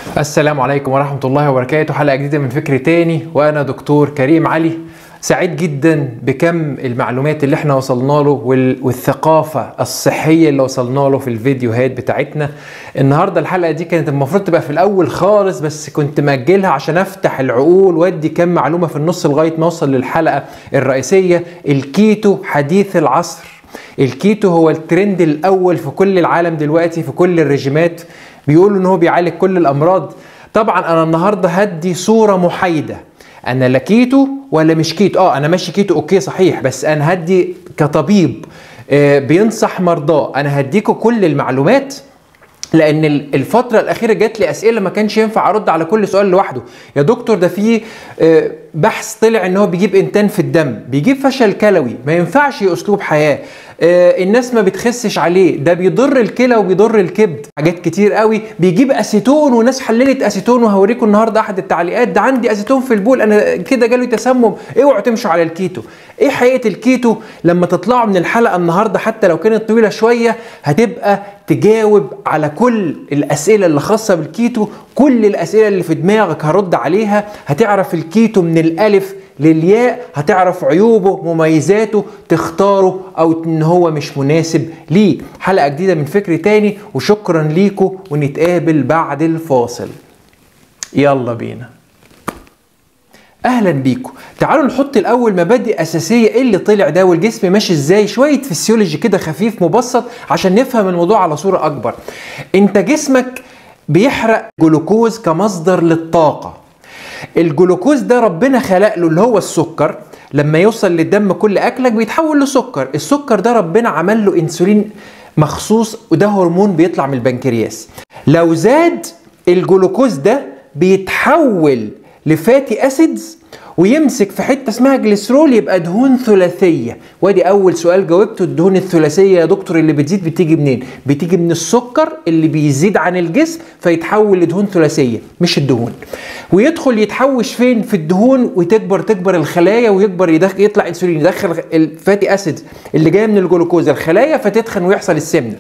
السلام عليكم ورحمة الله وبركاته حلقة جديدة من فكر تاني وأنا دكتور كريم علي سعيد جدا بكم المعلومات اللي احنا وصلنا له وال- والثقافة الصحية اللي وصلنا له في الفيديوهات بتاعتنا النهاردة الحلقة دي كانت المفروض تبقى في الأول خالص بس كنت مأجلها عشان أفتح العقول وأدي كم معلومة في النص لغاية ما أوصل للحلقة الرئيسية الكيتو حديث العصر الكيتو هو الترند الاول في كل العالم دلوقتي في كل الرجيمات بيقولوا ان هو بيعالج كل الامراض طبعا انا النهارده هدي صوره محايده انا لا كيتو ولا مش كيتو اه انا ماشي كيتو اوكي صحيح بس انا هدي كطبيب آه، بينصح مرضاه انا هديكوا كل المعلومات لان ال- الفتره الاخيره جات لي اسئله ما كانش ينفع ارد على كل سؤال لوحده يا دكتور ده في آه، بحث طلع ان هو بيجيب انتان في الدم بيجيب فشل كلوي ما ينفعش اسلوب حياه آه، الناس ما بتخسش عليه ده بيضر الكلى وبيضر الكبد حاجات كتير قوي بيجيب اسيتون وناس حللت اسيتون وهوريكم النهارده احد التعليقات ده عندي اسيتون في البول انا كده جالي تسمم اوعوا تمشوا على الكيتو ايه حقيقه الكيتو لما تطلعوا من الحلقه النهارده حتى لو كانت طويله شويه هتبقى تجاوب على كل الاسئله اللي خاصه بالكيتو كل الاسئله اللي في دماغك هرد عليها هتعرف الكيتو من الالف للياء هتعرف عيوبه مميزاته تختاره او ان هو مش مناسب ليك حلقه جديده من فكر تاني وشكرا ليكم ونتقابل بعد الفاصل يلا بينا اهلا بيكم تعالوا نحط الاول مبادئ اساسيه ايه اللي طلع ده والجسم ماشي ازاي شويه فسيولوجي كده خفيف مبسط عشان نفهم الموضوع على صوره اكبر انت جسمك بيحرق جلوكوز كمصدر للطاقه الجلوكوز ده ربنا خلق له اللي هو السكر لما يوصل للدم كل اكلك بيتحول لسكر السكر ده ربنا عمل له انسولين مخصوص وده هرمون بيطلع من البنكرياس لو زاد الجلوكوز ده بيتحول لفاتي اسيدز ويمسك في حته اسمها جليسرول يبقى دهون ثلاثيه وادي اول سؤال جاوبته الدهون الثلاثيه يا دكتور اللي بتزيد بتيجي منين بتيجي من السكر اللي بيزيد عن الجسم فيتحول لدهون ثلاثيه مش الدهون ويدخل يتحوش فين في الدهون وتكبر تكبر الخلايا ويكبر يدخل يطلع انسولين يدخل الفاتي اسيد اللي جايه من الجلوكوز الخلايا فتتخن ويحصل السمنه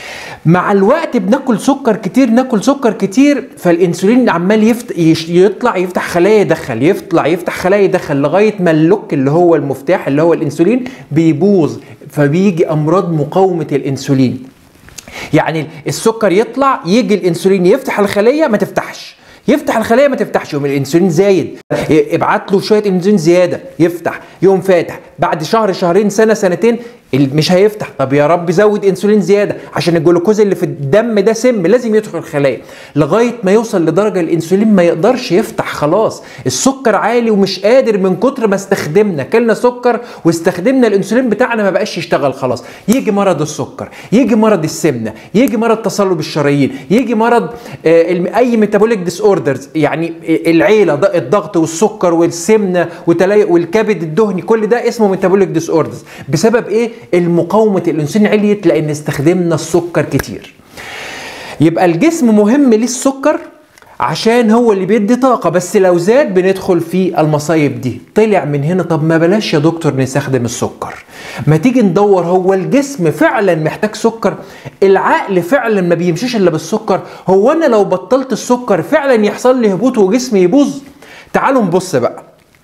مع الوقت بناكل سكر كتير ناكل سكر كتير فالانسولين عمال يفت... يش... يطلع يفتح خلايا يدخل يطلع يفتح خلايا يدخل لغايه ما اللوك اللي هو المفتاح اللي هو الانسولين بيبوظ فبيجي امراض مقاومه الانسولين يعني السكر يطلع يجي الانسولين يفتح الخليه ما تفتحش يفتح الخليه ما تفتحش يوم الانسولين زايد ابعت له شويه انسولين زياده يفتح يوم فاتح بعد شهر شهرين سنه سنتين ال- مش هيفتح طب يا رب زود انسولين زياده عشان الجلوكوز اللي في الدم ده سم لازم يدخل الخلايا لغايه ما يوصل لدرجه الانسولين ما يقدرش يفتح خلاص السكر عالي ومش قادر من كتر ما استخدمنا كلنا سكر واستخدمنا الانسولين بتاعنا ما بقاش يشتغل خلاص يجي مرض السكر يجي مرض السمنه يجي مرض تصلب الشرايين يجي مرض آه، الم- اي ميتابوليك ديس اوردرز يعني العيله ض- الضغط والسكر والسمنه وتلاي- والكبد الدهني كل ده اسمه ميتابوليك ديس اوردرز بسبب ايه المقاومه الانسولين عليت لان استخدمنا السكر كتير يبقى الجسم مهم ليه السكر عشان هو اللي بيدي طاقة بس لو زاد بندخل في المصايب دي طلع من هنا طب ما بلاش يا دكتور نستخدم السكر ما تيجي ندور هو الجسم فعلا محتاج سكر العقل فعلا ما بيمشيش الا بالسكر هو انا لو بطلت السكر فعلا يحصل لي هبوط وجسمي يبوظ تعالوا نبص بقى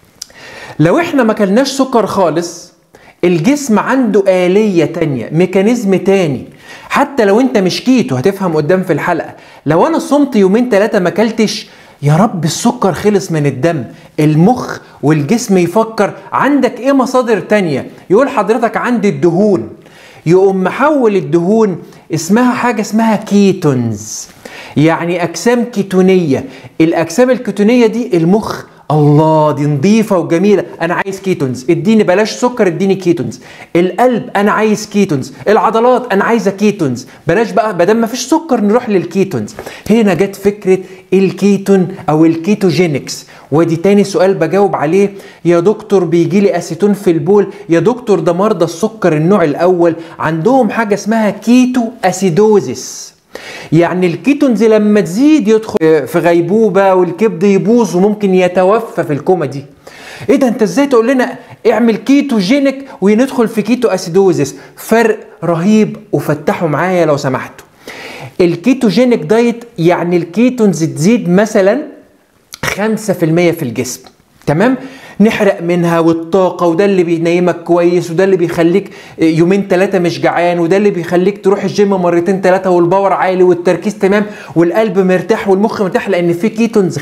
لو احنا ما كلناش سكر خالص الجسم عنده آلية تانية ميكانيزم تاني حتى لو انت مش كيتو هتفهم قدام في الحلقة لو انا صمت يومين ثلاثة ما اكلتش يا رب السكر خلص من الدم المخ والجسم يفكر عندك ايه مصادر تانية يقول حضرتك عندي الدهون يقوم محول الدهون اسمها حاجة اسمها كيتونز يعني أجسام كيتونية الأجسام الكيتونية دي المخ الله دي نظيفة وجميلة أنا عايز كيتونز اديني بلاش سكر اديني كيتونز القلب أنا عايز كيتونز العضلات أنا عايزة كيتونز بلاش بقى بدل ما فيش سكر نروح للكيتونز هنا جت فكرة الكيتون أو الكيتوجينكس ودي تاني سؤال بجاوب عليه يا دكتور بيجي لي اسيتون في البول يا دكتور ده مرضى السكر النوع الاول عندهم حاجه اسمها كيتو اسيدوزيس يعني الكيتونز لما تزيد يدخل في غيبوبه والكبد يبوظ وممكن يتوفى في الكوما دي ايه ده انت ازاي تقول لنا اعمل كيتوجينيك وندخل في كيتو اسيدوزيس فرق رهيب وفتحوا معايا لو سمحتوا الكيتوجينيك دايت يعني الكيتونز تزيد مثلا 5% في الجسم تمام نحرق منها والطاقة وده اللي بينيمك كويس وده اللي بيخليك يومين ثلاثة مش جعان وده اللي بيخليك تروح الجيم مرتين ثلاثة والباور عالي والتركيز تمام والقلب مرتاح والمخ مرتاح لأن في كيتونز 5%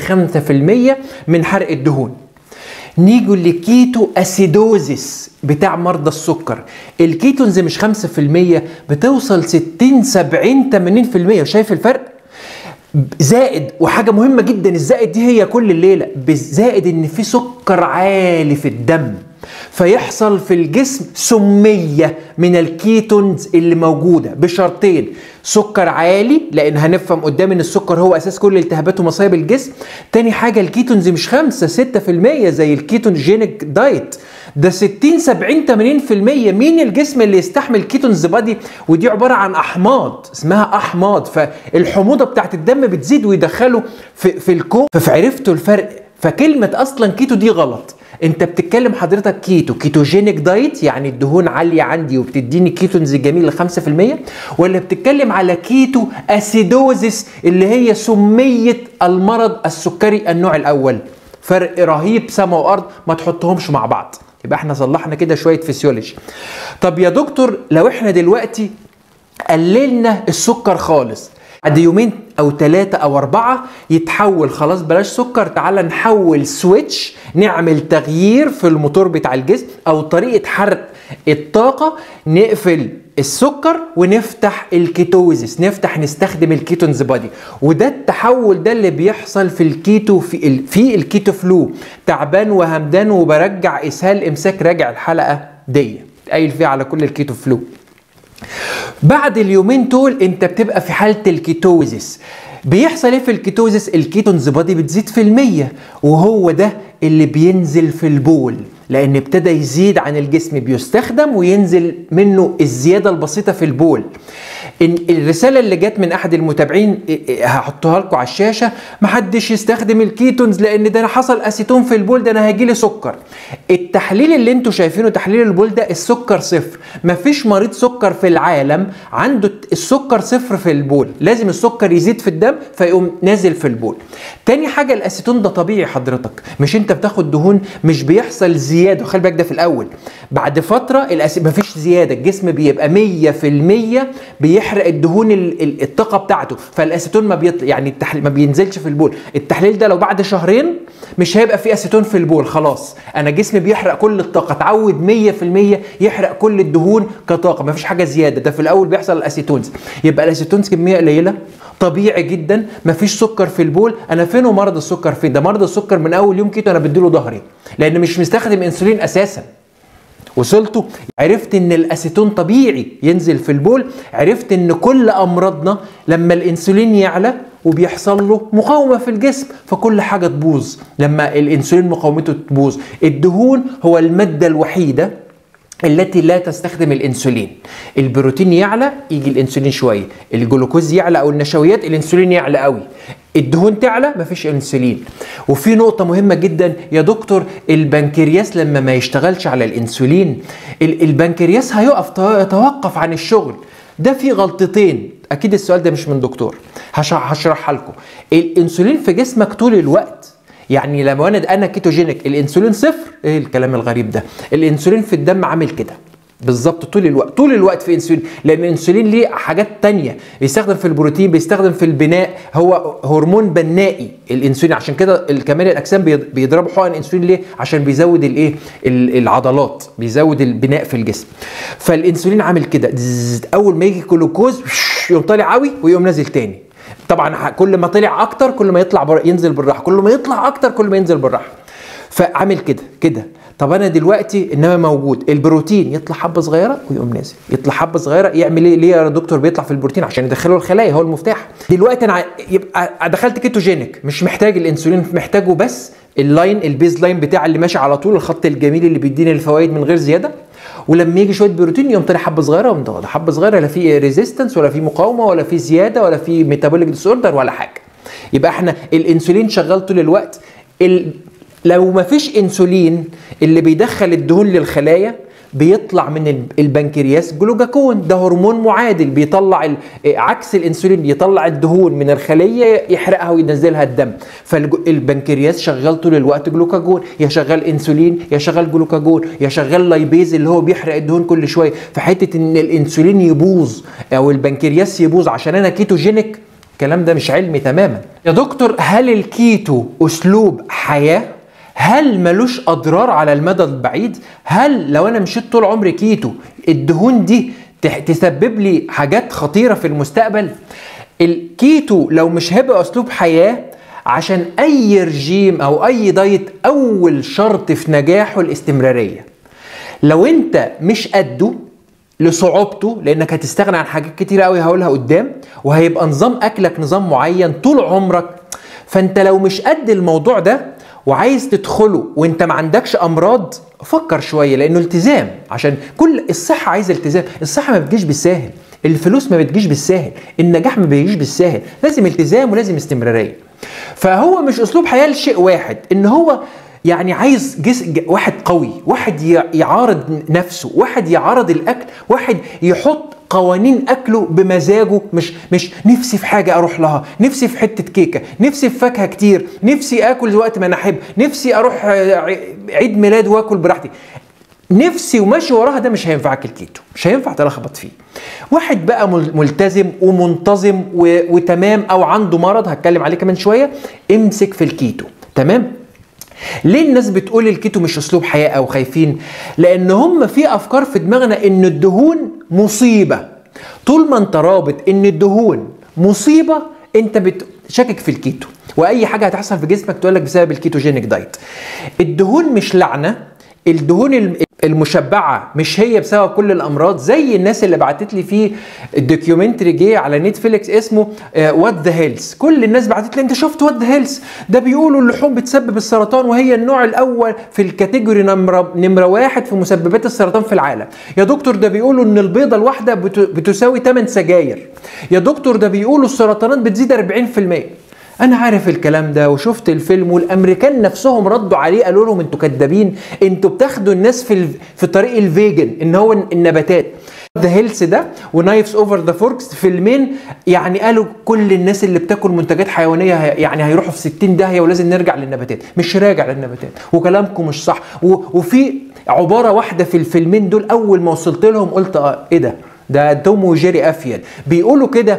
من حرق الدهون نيجوا لكيتو اسيدوزيس بتاع مرضى السكر الكيتونز مش 5% بتوصل 60 70 80% شايف الفرق زائد وحاجة مهمة جدا الزائد دي هي كل الليلة بالزائد ان في سكر عالي في الدم فيحصل في الجسم سمية من الكيتونز اللي موجودة بشرطين سكر عالي لان هنفهم قدام ان السكر هو اساس كل التهابات ومصايب الجسم تاني حاجة الكيتونز مش 5 6% زي الكيتونجينيك دايت ده 60 70 80% مين الجسم اللي يستحمل كيتونز بادي ودي عباره عن احماض اسمها احماض فالحموضه بتاعت الدم بتزيد ويدخله في في الكون فعرفتوا الفرق فكلمه اصلا كيتو دي غلط انت بتتكلم حضرتك كيتو كيتوجينيك دايت يعني الدهون عاليه عندي وبتديني كيتونز جميل 5% ولا بتتكلم على كيتو اسيدوزيس اللي هي سميه المرض السكري النوع الاول فرق رهيب سما وارض ما تحطهمش مع بعض يبقى احنا صلحنا كده شويه فسيولوجي طب يا دكتور لو احنا دلوقتي قللنا السكر خالص بعد يومين او ثلاثة او اربعة يتحول خلاص بلاش سكر تعالى نحول سويتش نعمل تغيير في الموتور بتاع الجسم او طريقة حرق الطاقة نقفل السكر ونفتح الكيتوزيس نفتح نستخدم الكيتونز بادي وده التحول ده اللي بيحصل في الكيتو في ال في الكيتو فلو تعبان وهمدان وبرجع اسهال امساك راجع الحلقه دي قايل فيها على كل الكيتو فلو بعد اليومين دول انت بتبقى في حاله الكيتوزيس بيحصل ايه في الكيتوزيس الكيتونز بادي بتزيد في المية وهو ده اللي بينزل في البول لان ابتدى يزيد عن الجسم بيستخدم وينزل منه الزياده البسيطه في البول الرساله اللي جت من احد المتابعين هحطها لكم على الشاشه محدش يستخدم الكيتونز لان ده حصل اسيتون في البول ده انا هيجي لي سكر التحليل اللي انتم شايفينه تحليل البول ده السكر صفر مفيش مريض سكر في العالم عنده السكر صفر في البول لازم السكر يزيد في الدم فيقوم نازل في البول تاني حاجه الاسيتون ده طبيعي حضرتك مش انت بتاخد دهون مش بيحصل زياده خلي بالك ده في الاول بعد فتره الأس... مفيش زياده الجسم بيبقى 100% بيحرق الدهون الطاقه بتاعته فالاسيتون ما بيطلع يعني التحليل ما بينزلش في البول التحليل ده لو بعد شهرين مش هيبقى فيه اسيتون في البول خلاص انا جسمي بيحرق كل الطاقه اتعود 100% يحرق كل الدهون كطاقه مفيش حاجه زياده ده في الاول بيحصل الاسيتونز يبقى الاسيتونز كميه قليله طبيعي جدا مفيش سكر في البول انا فين مرض السكر فين ده مرض السكر من اول يوم كيتو انا بديله ظهري لان مش مستخدم انسولين اساسا وصلتوا عرفت ان الاسيتون طبيعي ينزل في البول عرفت ان كل امراضنا لما الانسولين يعلى وبيحصل له مقاومه في الجسم فكل حاجه تبوظ لما الانسولين مقاومته تبوظ الدهون هو الماده الوحيده التي لا تستخدم الانسولين البروتين يعلى يجي الانسولين شويه الجلوكوز يعلى او النشويات الانسولين يعلى قوي الدهون تعلى مفيش انسولين وفي نقطة مهمة جدا يا دكتور البنكرياس لما ما يشتغلش على الانسولين البنكرياس هيقف يتوقف عن الشغل ده في غلطتين اكيد السؤال ده مش من دكتور هشرحها لكم الانسولين في جسمك طول الوقت يعني لما انا انا كيتوجينيك الانسولين صفر ايه الكلام الغريب ده الانسولين في الدم عامل كده بالظبط طول الوقت طول الوقت في انسولين لان الانسولين ليه حاجات تانية بيستخدم في البروتين بيستخدم في البناء هو هرمون بنائي الانسولين عشان كده كمان الاجسام بيضربوا حقن انسولين ليه عشان بيزود الايه العضلات بيزود البناء في الجسم فالانسولين عامل كده اول ما يجي جلوكوز يقوم طالع قوي ويقوم نازل تاني طبعا كل ما طلع اكتر كل ما يطلع بر... ينزل بالراحه كل ما يطلع اكتر كل ما ينزل بالراحه فعامل كده كده طب انا دلوقتي انما موجود البروتين يطلع حبه صغيره ويقوم نازل يطلع حبه صغيره يعمل ايه ليه يا دكتور بيطلع في البروتين عشان يدخله الخلايا هو المفتاح دلوقتي انا يبقى دخلت كيتوجينيك مش محتاج الانسولين محتاجه بس اللاين البيز لاين بتاع اللي ماشي على طول الخط الجميل اللي بيديني الفوائد من غير زياده ولما يجي شويه بروتين يقوم طالع حبه صغيره ومتواضع حبه صغيره لا في ريزيستنس ولا في مقاومه ولا في زياده ولا في ميتابوليك ديس اوردر ولا حاجه يبقى احنا الانسولين شغال طول الوقت ال... لو ما فيش انسولين اللي بيدخل الدهون للخلايا بيطلع من البنكرياس جلوكاجون ده هرمون معادل بيطلع ال- عكس الانسولين يطلع الدهون من الخليه يحرقها وينزلها الدم فالبنكرياس شغال طول الوقت جلوكاجون يا شغال انسولين يا شغال جلوكاجون يا شغال لايبيز اللي هو بيحرق الدهون كل شويه فحته ان الانسولين يبوظ او البنكرياس يبوظ عشان انا كيتوجينيك الكلام ده مش علمي تماما يا دكتور هل الكيتو اسلوب حياه هل ملوش اضرار على المدى البعيد هل لو انا مشيت طول عمري كيتو الدهون دي تح- تسبب لي حاجات خطيره في المستقبل الكيتو لو مش هيبقى اسلوب حياه عشان اي رجيم او اي دايت اول شرط في نجاحه الاستمراريه لو انت مش قده لصعوبته لانك هتستغنى عن حاجات كتير قوي هقولها قدام وهيبقى نظام اكلك نظام معين طول عمرك فانت لو مش قد الموضوع ده وعايز تدخله وانت ما عندكش امراض فكر شويه لانه التزام عشان كل الصحه عايزه التزام الصحه ما بتجيش بالساهل الفلوس ما بتجيش بالساهل النجاح ما بيجيش بالساهل لازم التزام ولازم استمراريه فهو مش اسلوب حياه لشيء واحد ان هو يعني عايز جس ج- واحد قوي واحد ي- يعارض نفسه واحد يعارض الاكل واحد يحط قوانين اكله بمزاجه مش مش نفسي في حاجه اروح لها نفسي في حته كيكه نفسي في فاكهه كتير نفسي اكل وقت ما انا احب نفسي اروح آه، ع- عيد ميلاد واكل براحتي نفسي وماشي وراها ده مش هينفعك الكيتو مش هينفع تلخبط فيه واحد بقى مل- ملتزم ومنتظم و... وتمام او عنده مرض هتكلم عليه كمان شويه امسك في الكيتو تمام ليه الناس بتقول الكيتو مش اسلوب حياه او خايفين لان هم في افكار في دماغنا ان الدهون مصيبه طول ما انت رابط ان الدهون مصيبه انت بتشكك في الكيتو واي حاجه هتحصل في جسمك تقول لك بسبب الكيتوجينيك دايت الدهون مش لعنه الدهون الم- المشبعه مش هي بسبب كل الامراض زي الناس اللي بعتت لي فيه الدوكيومنتري جه على نتفليكس اسمه وات ذا هيلز كل الناس بعتت لي انت شفت وات ذا هيلز ده بيقولوا اللحوم بتسبب السرطان وهي النوع الاول في الكاتيجوري نمره نمره واحد في مسببات السرطان في العالم يا دكتور ده بيقولوا ان البيضه الواحده بت- بتساوي 8 سجاير يا دكتور ده بيقولوا السرطانات بتزيد 40% انا عارف الكلام ده وشفت الفيلم والامريكان نفسهم ردوا عليه قالوا لهم انتوا كدابين انتوا بتاخدوا الناس في ال... في طريق الفيجن ان هو النباتات ذا هيلث ده ونايفز اوفر ذا فوركس فيلمين يعني قالوا كل الناس اللي بتاكل منتجات حيوانيه هي- يعني هيروحوا في 60 داهيه ولازم نرجع للنباتات مش راجع للنباتات وكلامكم مش صح و... وفي عباره واحده في الفيلمين دول اول ما وصلت لهم قلت اه ايه ده ده توم وجيري افيل بيقولوا كده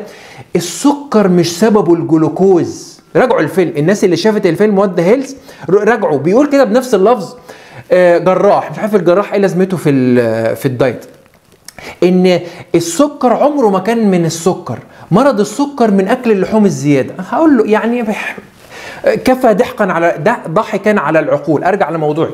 السكر مش سببه الجلوكوز راجعوا الفيلم الناس اللي شافت الفيلم وات ذا هيلز راجعوا بيقول كده بنفس اللفظ آه، جراح مش عارف الجراح ايه لازمته في ال- في الدايت ان السكر عمره ما كان من السكر مرض السكر من اكل اللحوم الزياده هقول له يعني بح- كفى ضحكا على ده- ضحكا على العقول ارجع لموضوعي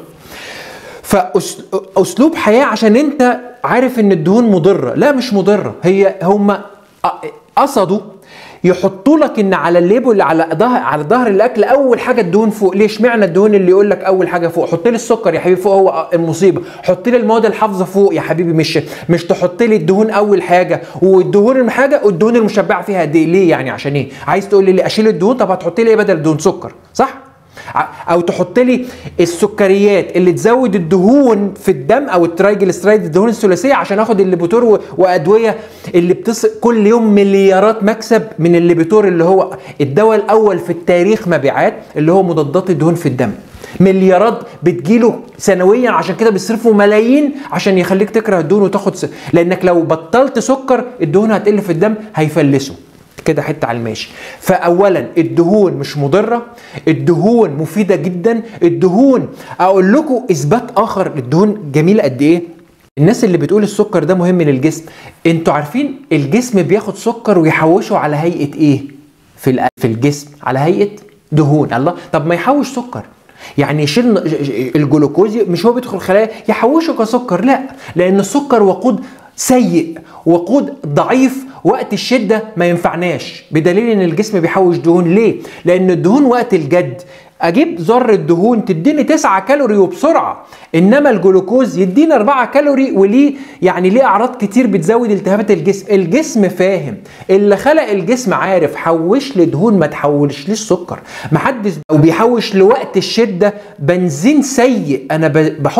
فاسلوب حياه عشان انت عارف ان الدهون مضره لا مش مضره هي هم قصدوا يحطوا لك ان على الليبل اللي على ظهر على ظهر الاكل اول حاجه الدهون فوق ليش معنى الدهون اللي يقول لك اول حاجه فوق حط لي السكر يا حبيبي فوق هو المصيبه حط لي المواد الحافظه فوق يا حبيبي مش مش تحط لي الدهون اول حاجه والدهون حاجه والدهون المشبعه فيها قد ايه ليه يعني عشان ايه عايز تقول لي ليه اشيل الدهون طب هتحط لي ايه بدل الدهون سكر صح او تحط لي السكريات اللي تزود الدهون في الدم او الترايجلسترايد الدهون الثلاثيه عشان اخد الليبوتور و- وادويه اللي بتص كل يوم مليارات مكسب من الليبوتور اللي هو الدواء الاول في التاريخ مبيعات اللي هو مضادات الدهون في الدم مليارات بتجيله سنويا عشان كده بيصرفوا ملايين عشان يخليك تكره الدهون وتاخد س... لانك لو بطلت سكر الدهون هتقل في الدم هيفلسوا كده حته على الماشي فاولا الدهون مش مضره الدهون مفيده جدا الدهون اقول لكم اثبات اخر الدهون جميله قد ايه الناس اللي بتقول السكر ده مهم للجسم انتوا عارفين الجسم بياخد سكر ويحوشه على هيئه ايه في الأ- في الجسم على هيئه دهون الله طب ما يحوش سكر يعني يشيل ج- ج- الجلوكوز مش هو بيدخل الخلايا يحوشه كسكر لا لان السكر وقود سيء وقود ضعيف وقت الشده ما ينفعناش بدليل ان الجسم بيحوش دهون ليه لان الدهون وقت الجد اجيب ذره دهون تديني 9 كالوري وبسرعه انما الجلوكوز يدينا 4 كالوري وليه يعني ليه اعراض كتير بتزود التهابات الجسم الجسم فاهم اللي خلق الجسم عارف حوش لي دهون ما تحولش لي السكر محدش او بيحوش لوقت الشده بنزين سيء انا ب- بحط احلى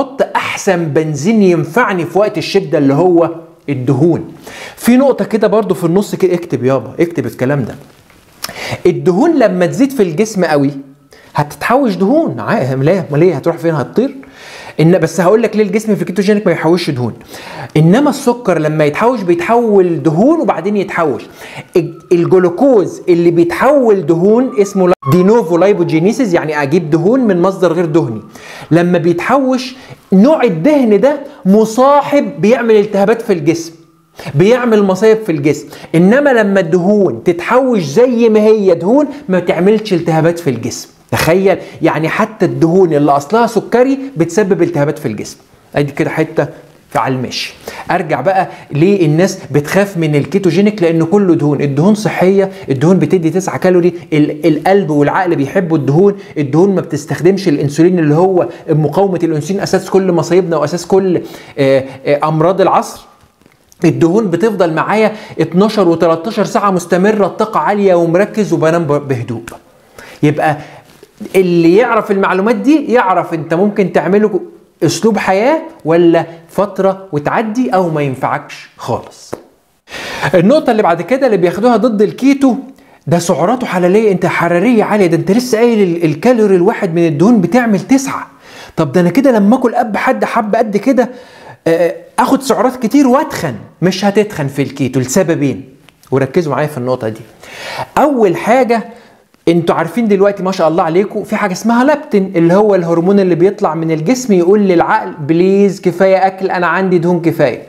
احسن بنزين ينفعني في وقت الشده اللي هو الدهون في نقطه كده برضو في النص كده اكتب يابا اكتب الكلام ده الدهون لما تزيد في الجسم قوي هتتحوش دهون عاهم ليه امال ايه هتروح فين هتطير ان بس هقول لك ليه الجسم في الكيتوجينيك ما يحوش دهون انما السكر لما يتحوش بيتحول دهون وبعدين يتحوش الجلوكوز اللي بيتحول دهون اسمه دينوفو لايبوجينيسيس يعني اجيب دهون من مصدر غير دهني لما بيتحوش نوع الدهن ده مصاحب بيعمل التهابات في الجسم بيعمل مصايب في الجسم انما لما الدهون تتحوش زي ما هي دهون ما تعملش التهابات في الجسم تخيل يعني حتى الدهون اللي اصلها سكري بتسبب التهابات في الجسم ادي كده حته على المشي ارجع بقى ليه الناس بتخاف من الكيتوجينيك لان كله دهون الدهون صحيه الدهون بتدي 9 كالوري القلب والعقل بيحبوا الدهون الدهون ما بتستخدمش الانسولين اللي هو مقاومه الانسولين اساس كل مصايبنا واساس كل امراض العصر الدهون بتفضل معايا 12 و13 ساعه مستمره الطاقه عاليه ومركز وبنام بهدوء يبقى اللي يعرف المعلومات دي يعرف انت ممكن تعمله اسلوب حياه ولا فتره وتعدي او ما ينفعكش خالص النقطه اللي بعد كده اللي بياخدوها ضد الكيتو ده سعراته حراريه انت حراريه عاليه ده انت لسه قايل الكالوري الواحد من الدهون بتعمل تسعة طب ده انا كده لما اكل اب حد حب قد كده اخد سعرات كتير واتخن مش هتتخن في الكيتو لسببين وركزوا معايا في النقطه دي اول حاجه انتوا عارفين دلوقتي ما شاء الله عليكم في حاجه اسمها لابتين اللي هو الهرمون اللي بيطلع من الجسم يقول للعقل بليز كفايه اكل انا عندي دهون كفايه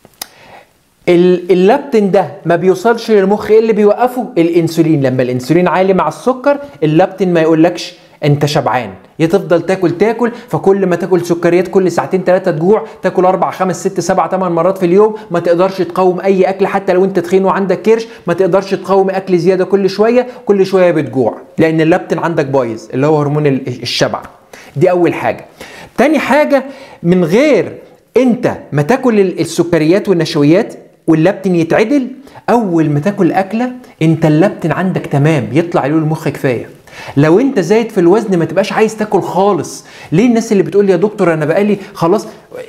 اللابتين ده ما بيوصلش للمخ ايه اللي بيوقفه الانسولين لما الانسولين عالي مع السكر اللابتين ما يقولكش انت شبعان يا تفضل تاكل تاكل فكل ما تاكل سكريات كل ساعتين ثلاثه تجوع تاكل اربع خمس ست سبع ثمان مرات في اليوم ما تقدرش تقاوم اي اكل حتى لو انت تخين وعندك كرش ما تقدرش تقاوم اكل زياده كل شويه كل شويه بتجوع لان اللابتين عندك بايظ اللي هو هرمون الشبع دي اول حاجه تاني حاجه من غير انت ما تاكل السكريات والنشويات واللابتين يتعدل اول ما تاكل اكله انت اللابتين عندك تمام يطلع له المخ كفايه لو انت زايد في الوزن ما تبقاش عايز تاكل خالص ليه الناس اللي بتقول لي يا دكتور انا بقالي خلاص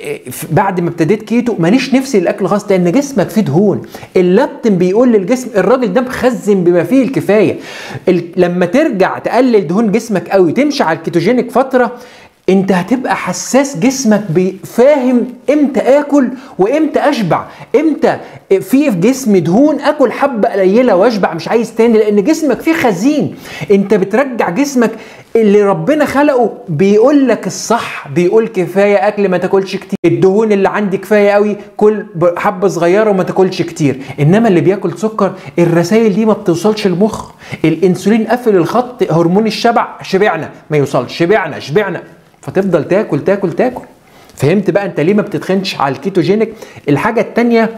بعد ما ابتديت كيتو ماليش نفسي الاكل خالص لان جسمك فيه دهون اللابتن بيقول للجسم الراجل ده مخزن بما فيه الكفايه لما ترجع تقلل دهون جسمك قوي تمشي على الكيتوجينيك فتره انت هتبقى حساس جسمك فاهم امتى اكل وامتى اشبع امتى في في جسمي دهون اكل حبه قليله واشبع مش عايز تاني لان جسمك فيه خزين انت بترجع جسمك اللي ربنا خلقه بيقول لك الصح بيقول كفايه اكل ما تاكلش كتير الدهون اللي عندي كفايه قوي كل حبه صغيره وما تاكلش كتير انما اللي بياكل سكر الرسائل دي ما بتوصلش المخ الانسولين قفل الخط هرمون الشبع شبعنا ما يوصلش شبعنا شبعنا فتفضل تاكل تاكل تاكل فهمت بقى انت ليه ما بتتخنش على الكيتوجينيك الحاجه التانيه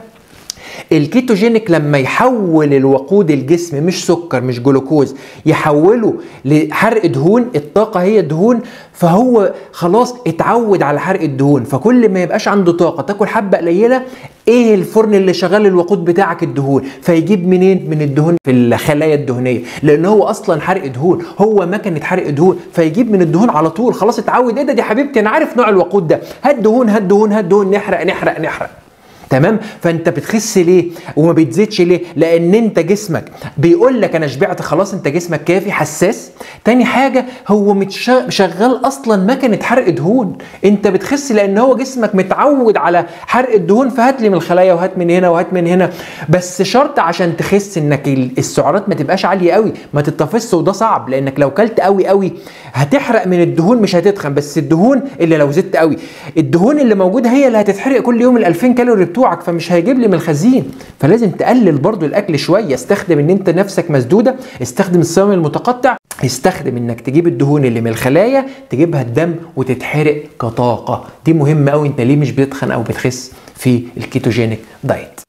الكيتوجينيك لما يحول الوقود الجسم مش سكر مش جلوكوز يحوله لحرق دهون الطاقة هي الدهون فهو خلاص اتعود على حرق الدهون فكل ما يبقاش عنده طاقة تاكل حبة قليلة ايه الفرن اللي شغال الوقود بتاعك الدهون فيجيب منين من الدهون في الخلايا الدهنية لان هو اصلا حرق دهون هو مكنة حرق دهون فيجيب من الدهون على طول خلاص اتعود ايه ده دي حبيبتي انا عارف نوع الوقود ده هات دهون هات دهون هات دهون نحرق نحرق نحرق تمام فانت بتخس ليه وما بتزيدش ليه لان انت جسمك بيقول لك انا شبعت خلاص انت جسمك كافي حساس تاني حاجه هو شغال اصلا مكنه حرق دهون انت بتخس لان هو جسمك متعود على حرق الدهون فهات لي من الخلايا وهات من هنا وهات من هنا بس شرط عشان تخس انك السعرات ما تبقاش عاليه قوي ما تتفص وده صعب لانك لو كلت قوي قوي هتحرق من الدهون مش هتتخن بس الدهون اللي لو زدت قوي الدهون اللي موجوده هي اللي هتتحرق كل يوم ال 2000 كالوري بتوعك فمش هيجيب لي من الخزين فلازم تقلل برضو الاكل شويه استخدم ان انت نفسك مسدوده استخدم الصيام المتقطع استخدم انك تجيب الدهون اللي من الخلايا تجيبها الدم وتتحرق كطاقه دي مهمه قوي انت ليه مش بتتخن او بتخس في الكيتوجينيك دايت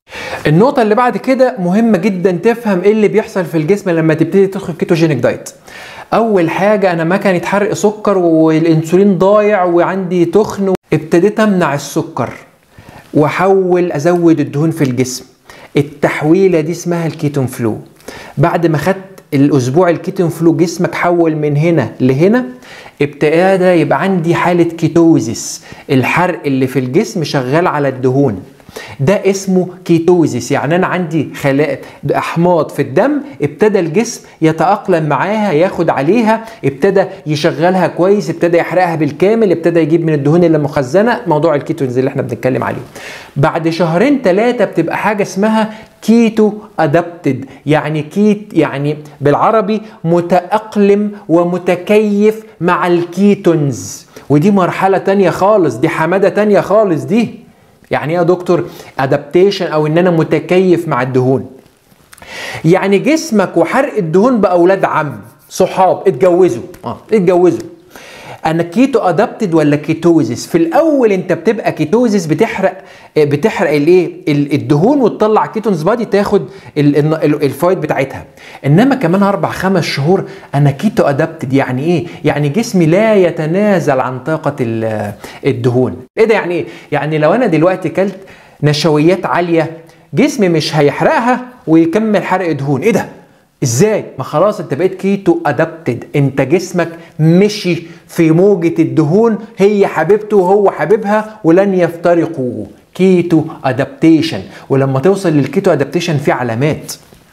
النقطة اللي بعد كده مهمة جدا تفهم ايه اللي بيحصل في الجسم لما تبتدي تدخل كيتوجينيك دايت. أول حاجة أنا مكنة حرق سكر والأنسولين ضايع وعندي تخن ابتديت أمنع السكر واحول ازود الدهون في الجسم التحويله دي اسمها الكيتون فلو بعد ما خدت الاسبوع الكيتون فلو جسمك حول من هنا لهنا ابتدى يبقى عندي حاله كيتوزيس الحرق اللي في الجسم شغال على الدهون ده اسمه كيتوزيس يعني انا عندي خلايا احماض في الدم ابتدى الجسم يتاقلم معاها ياخد عليها ابتدى يشغلها كويس ابتدى يحرقها بالكامل ابتدى يجيب من الدهون اللي مخزنه موضوع الكيتونز اللي احنا بنتكلم عليه بعد شهرين ثلاثه بتبقى حاجه اسمها كيتو ادابتد يعني كيت يعني بالعربي متاقلم ومتكيف مع الكيتونز ودي مرحله تانية خالص دي حماده تانية خالص دي يعني ايه يا دكتور ادابتيشن او ان انا متكيف مع الدهون يعني جسمك وحرق الدهون باولاد عم صحاب اتجوزوا اه اتجوزوا انا كيتو ادابتد ولا كيتوزيس في الاول انت بتبقى كيتوزيس بتحرق بتحرق الايه الدهون وتطلع كيتونز بادي تاخد الفوائد بتاعتها انما كمان اربع خمس شهور انا كيتو ادابتد يعني ايه يعني جسمي لا يتنازل عن طاقه الدهون ايه ده يعني ايه يعني لو انا دلوقتي كلت نشويات عاليه جسمي مش هيحرقها ويكمل حرق دهون ايه ده ازاي ما خلاص انت بقيت كيتو ادابتد انت جسمك مشي في موجة الدهون هي حبيبته وهو حبيبها ولن يفترقوا كيتو ادابتيشن ولما توصل للكيتو ادابتيشن في علامات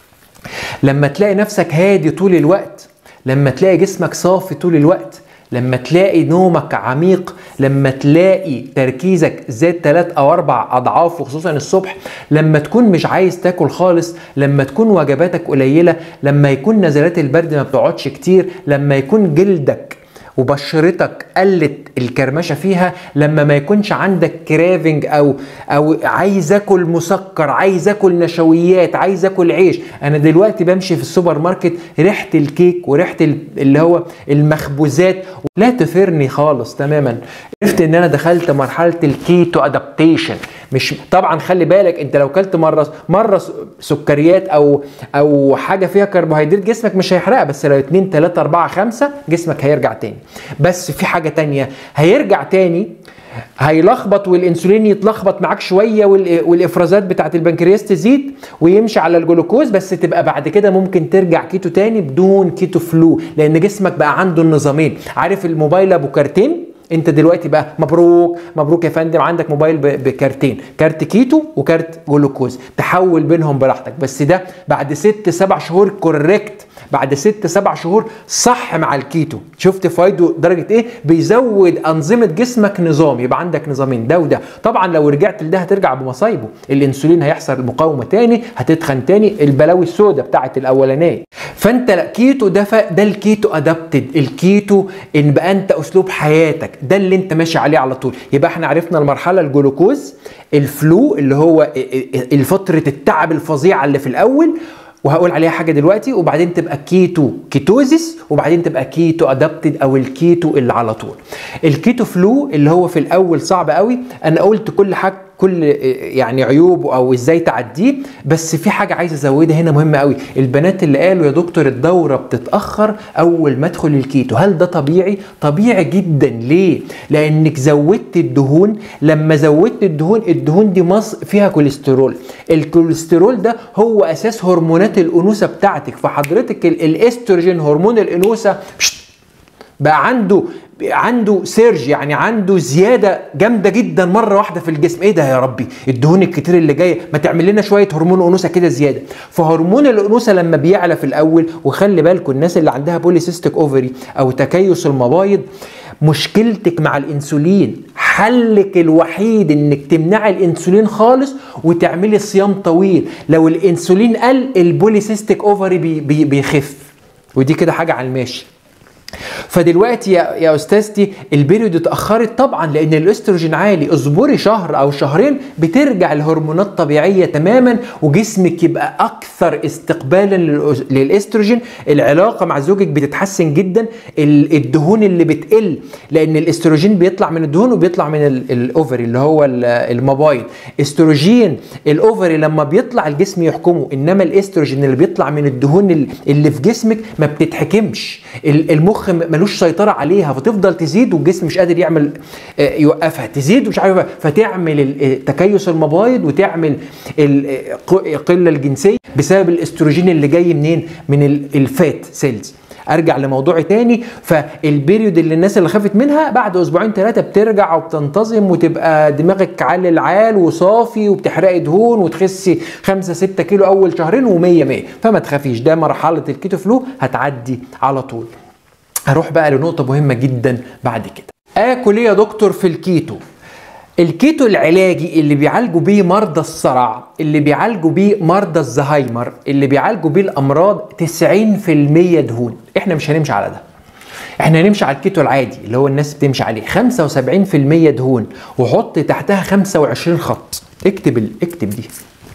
لما تلاقي نفسك هادي طول الوقت لما تلاقي جسمك صافي طول الوقت لما تلاقي نومك عميق لما تلاقي تركيزك زاد ثلاث او اربع اضعاف وخصوصا الصبح لما تكون مش عايز تاكل خالص لما تكون وجباتك قليله لما يكون نزلات البرد ما بتقعدش كتير لما يكون جلدك وبشرتك قلت الكرمشه فيها لما ما يكونش عندك كرافنج او او عايز اكل مسكر عايز اكل نشويات عايز اكل عيش انا دلوقتي بمشي في السوبر ماركت ريحه الكيك وريحه اللي هو المخبوزات لا تفرني خالص تماما عرفت ان انا دخلت مرحله الكيتو ادابتيشن مش طبعا خلي بالك انت لو كلت مره مره سكريات او او حاجه فيها كربوهيدرات جسمك مش هيحرقها بس لو 2 3 4 5 جسمك هيرجع تاني بس في حاجه تانية هيرجع تاني هيلخبط والانسولين يتلخبط معاك شويه والافرازات بتاعت البنكرياس تزيد ويمشي على الجلوكوز بس تبقى بعد كده ممكن ترجع كيتو تاني بدون كيتو فلو لان جسمك بقى عنده النظامين عارف الموبايل ابو كارتين انت دلوقتي بقى مبروك مبروك يا فندم عندك موبايل بكارتين كارت كيتو وكارت جلوكوز تحول بينهم براحتك بس ده بعد ست سبع شهور كوريكت بعد ست سبع شهور صح مع الكيتو شفت فايده درجه ايه بيزود انظمه جسمك نظام يبقى عندك نظامين ده وده طبعا لو رجعت لده هترجع بمصايبه الانسولين هيحصل مقاومه تاني هتتخن تاني البلاوي السوداء بتاعت الاولانيه فانت لا كيتو ده ده الكيتو ادابتد الكيتو ان بقى انت اسلوب حياتك ده اللي انت ماشي عليه على طول يبقى احنا عرفنا المرحله الجلوكوز الفلو اللي هو فتره التعب الفظيعه اللي في الاول وهقول عليها حاجه دلوقتي وبعدين تبقى كيتو كيتوزيس وبعدين تبقى كيتو ادابتد او الكيتو اللي على طول الكيتو فلو اللي هو في الاول صعب قوي انا قلت كل حاجه كل يعني عيوبه او ازاي تعديه بس في حاجه عايز ازودها هنا مهمه قوي البنات اللي قالوا يا دكتور الدوره بتتاخر اول ما ادخل الكيتو هل ده طبيعي طبيعي جدا ليه لانك زودت الدهون لما زودت الدهون الدهون دي مص فيها كوليسترول الكوليسترول ده هو اساس هرمونات الانوثه بتاعتك فحضرتك الاستروجين هرمون الانوثه بقى عنده عنده سيرج يعني عنده زياده جامده جدا مره واحده في الجسم ايه ده يا ربي الدهون الكتير اللي جايه ما تعمل لنا شويه هرمون انوثه كده زياده فهرمون الانوثه لما بيعلى في الاول وخلي بالكم الناس اللي عندها بوليسيستيك اوفري او تكيس المبايض مشكلتك مع الانسولين حلك الوحيد انك تمنعي الانسولين خالص وتعملي صيام طويل لو الانسولين قل البوليسيستيك اوفري بي بي بيخف ودي كده حاجه على الماشي فدلوقتي يا, يا استاذتي البيريود اتاخرت طبعا لان الاستروجين عالي اصبري شهر او شهرين بترجع الهرمونات طبيعيه تماما وجسمك يبقى اكثر استقبالا للاستروجين العلاقه مع زوجك بتتحسن جدا الدهون اللي بتقل لان الاستروجين بيطلع من الدهون وبيطلع من الاوفري اللي هو المبايض استروجين الاوفري لما بيطلع الجسم يحكمه انما الاستروجين اللي بيطلع من الدهون اللي في جسمك ما بتتحكمش المخ ملوش ملوش سيطره عليها فتفضل تزيد والجسم مش قادر يعمل آه، يوقفها تزيد ومش عارف فتعمل ال- آه، تكيس المبايض وتعمل ال- آه، ق- القله الجنسيه بسبب الاستروجين اللي جاي منين من ال- الفات سيلز ارجع لموضوع تاني فالبيريود اللي الناس اللي خافت منها بعد اسبوعين ثلاثه بترجع وبتنتظم وتبقى دماغك عال العال وصافي وبتحرقي دهون وتخسي 5 6 كيلو اول شهرين و100 100 فما تخافيش ده مرحله الكيتو فلو هتعدي على طول هروح بقى لنقطه مهمه جدا بعد كده اكل ايه يا دكتور في الكيتو الكيتو العلاجي اللي بيعالجوا بيه مرضى الصرع اللي بيعالجوا بيه مرضى الزهايمر اللي بيعالجوا بيه الامراض 90% دهون احنا مش هنمشي على ده احنا هنمشي على الكيتو العادي اللي هو الناس بتمشي عليه 75% دهون وحط تحتها 25 خط اكتب ال... اكتب دي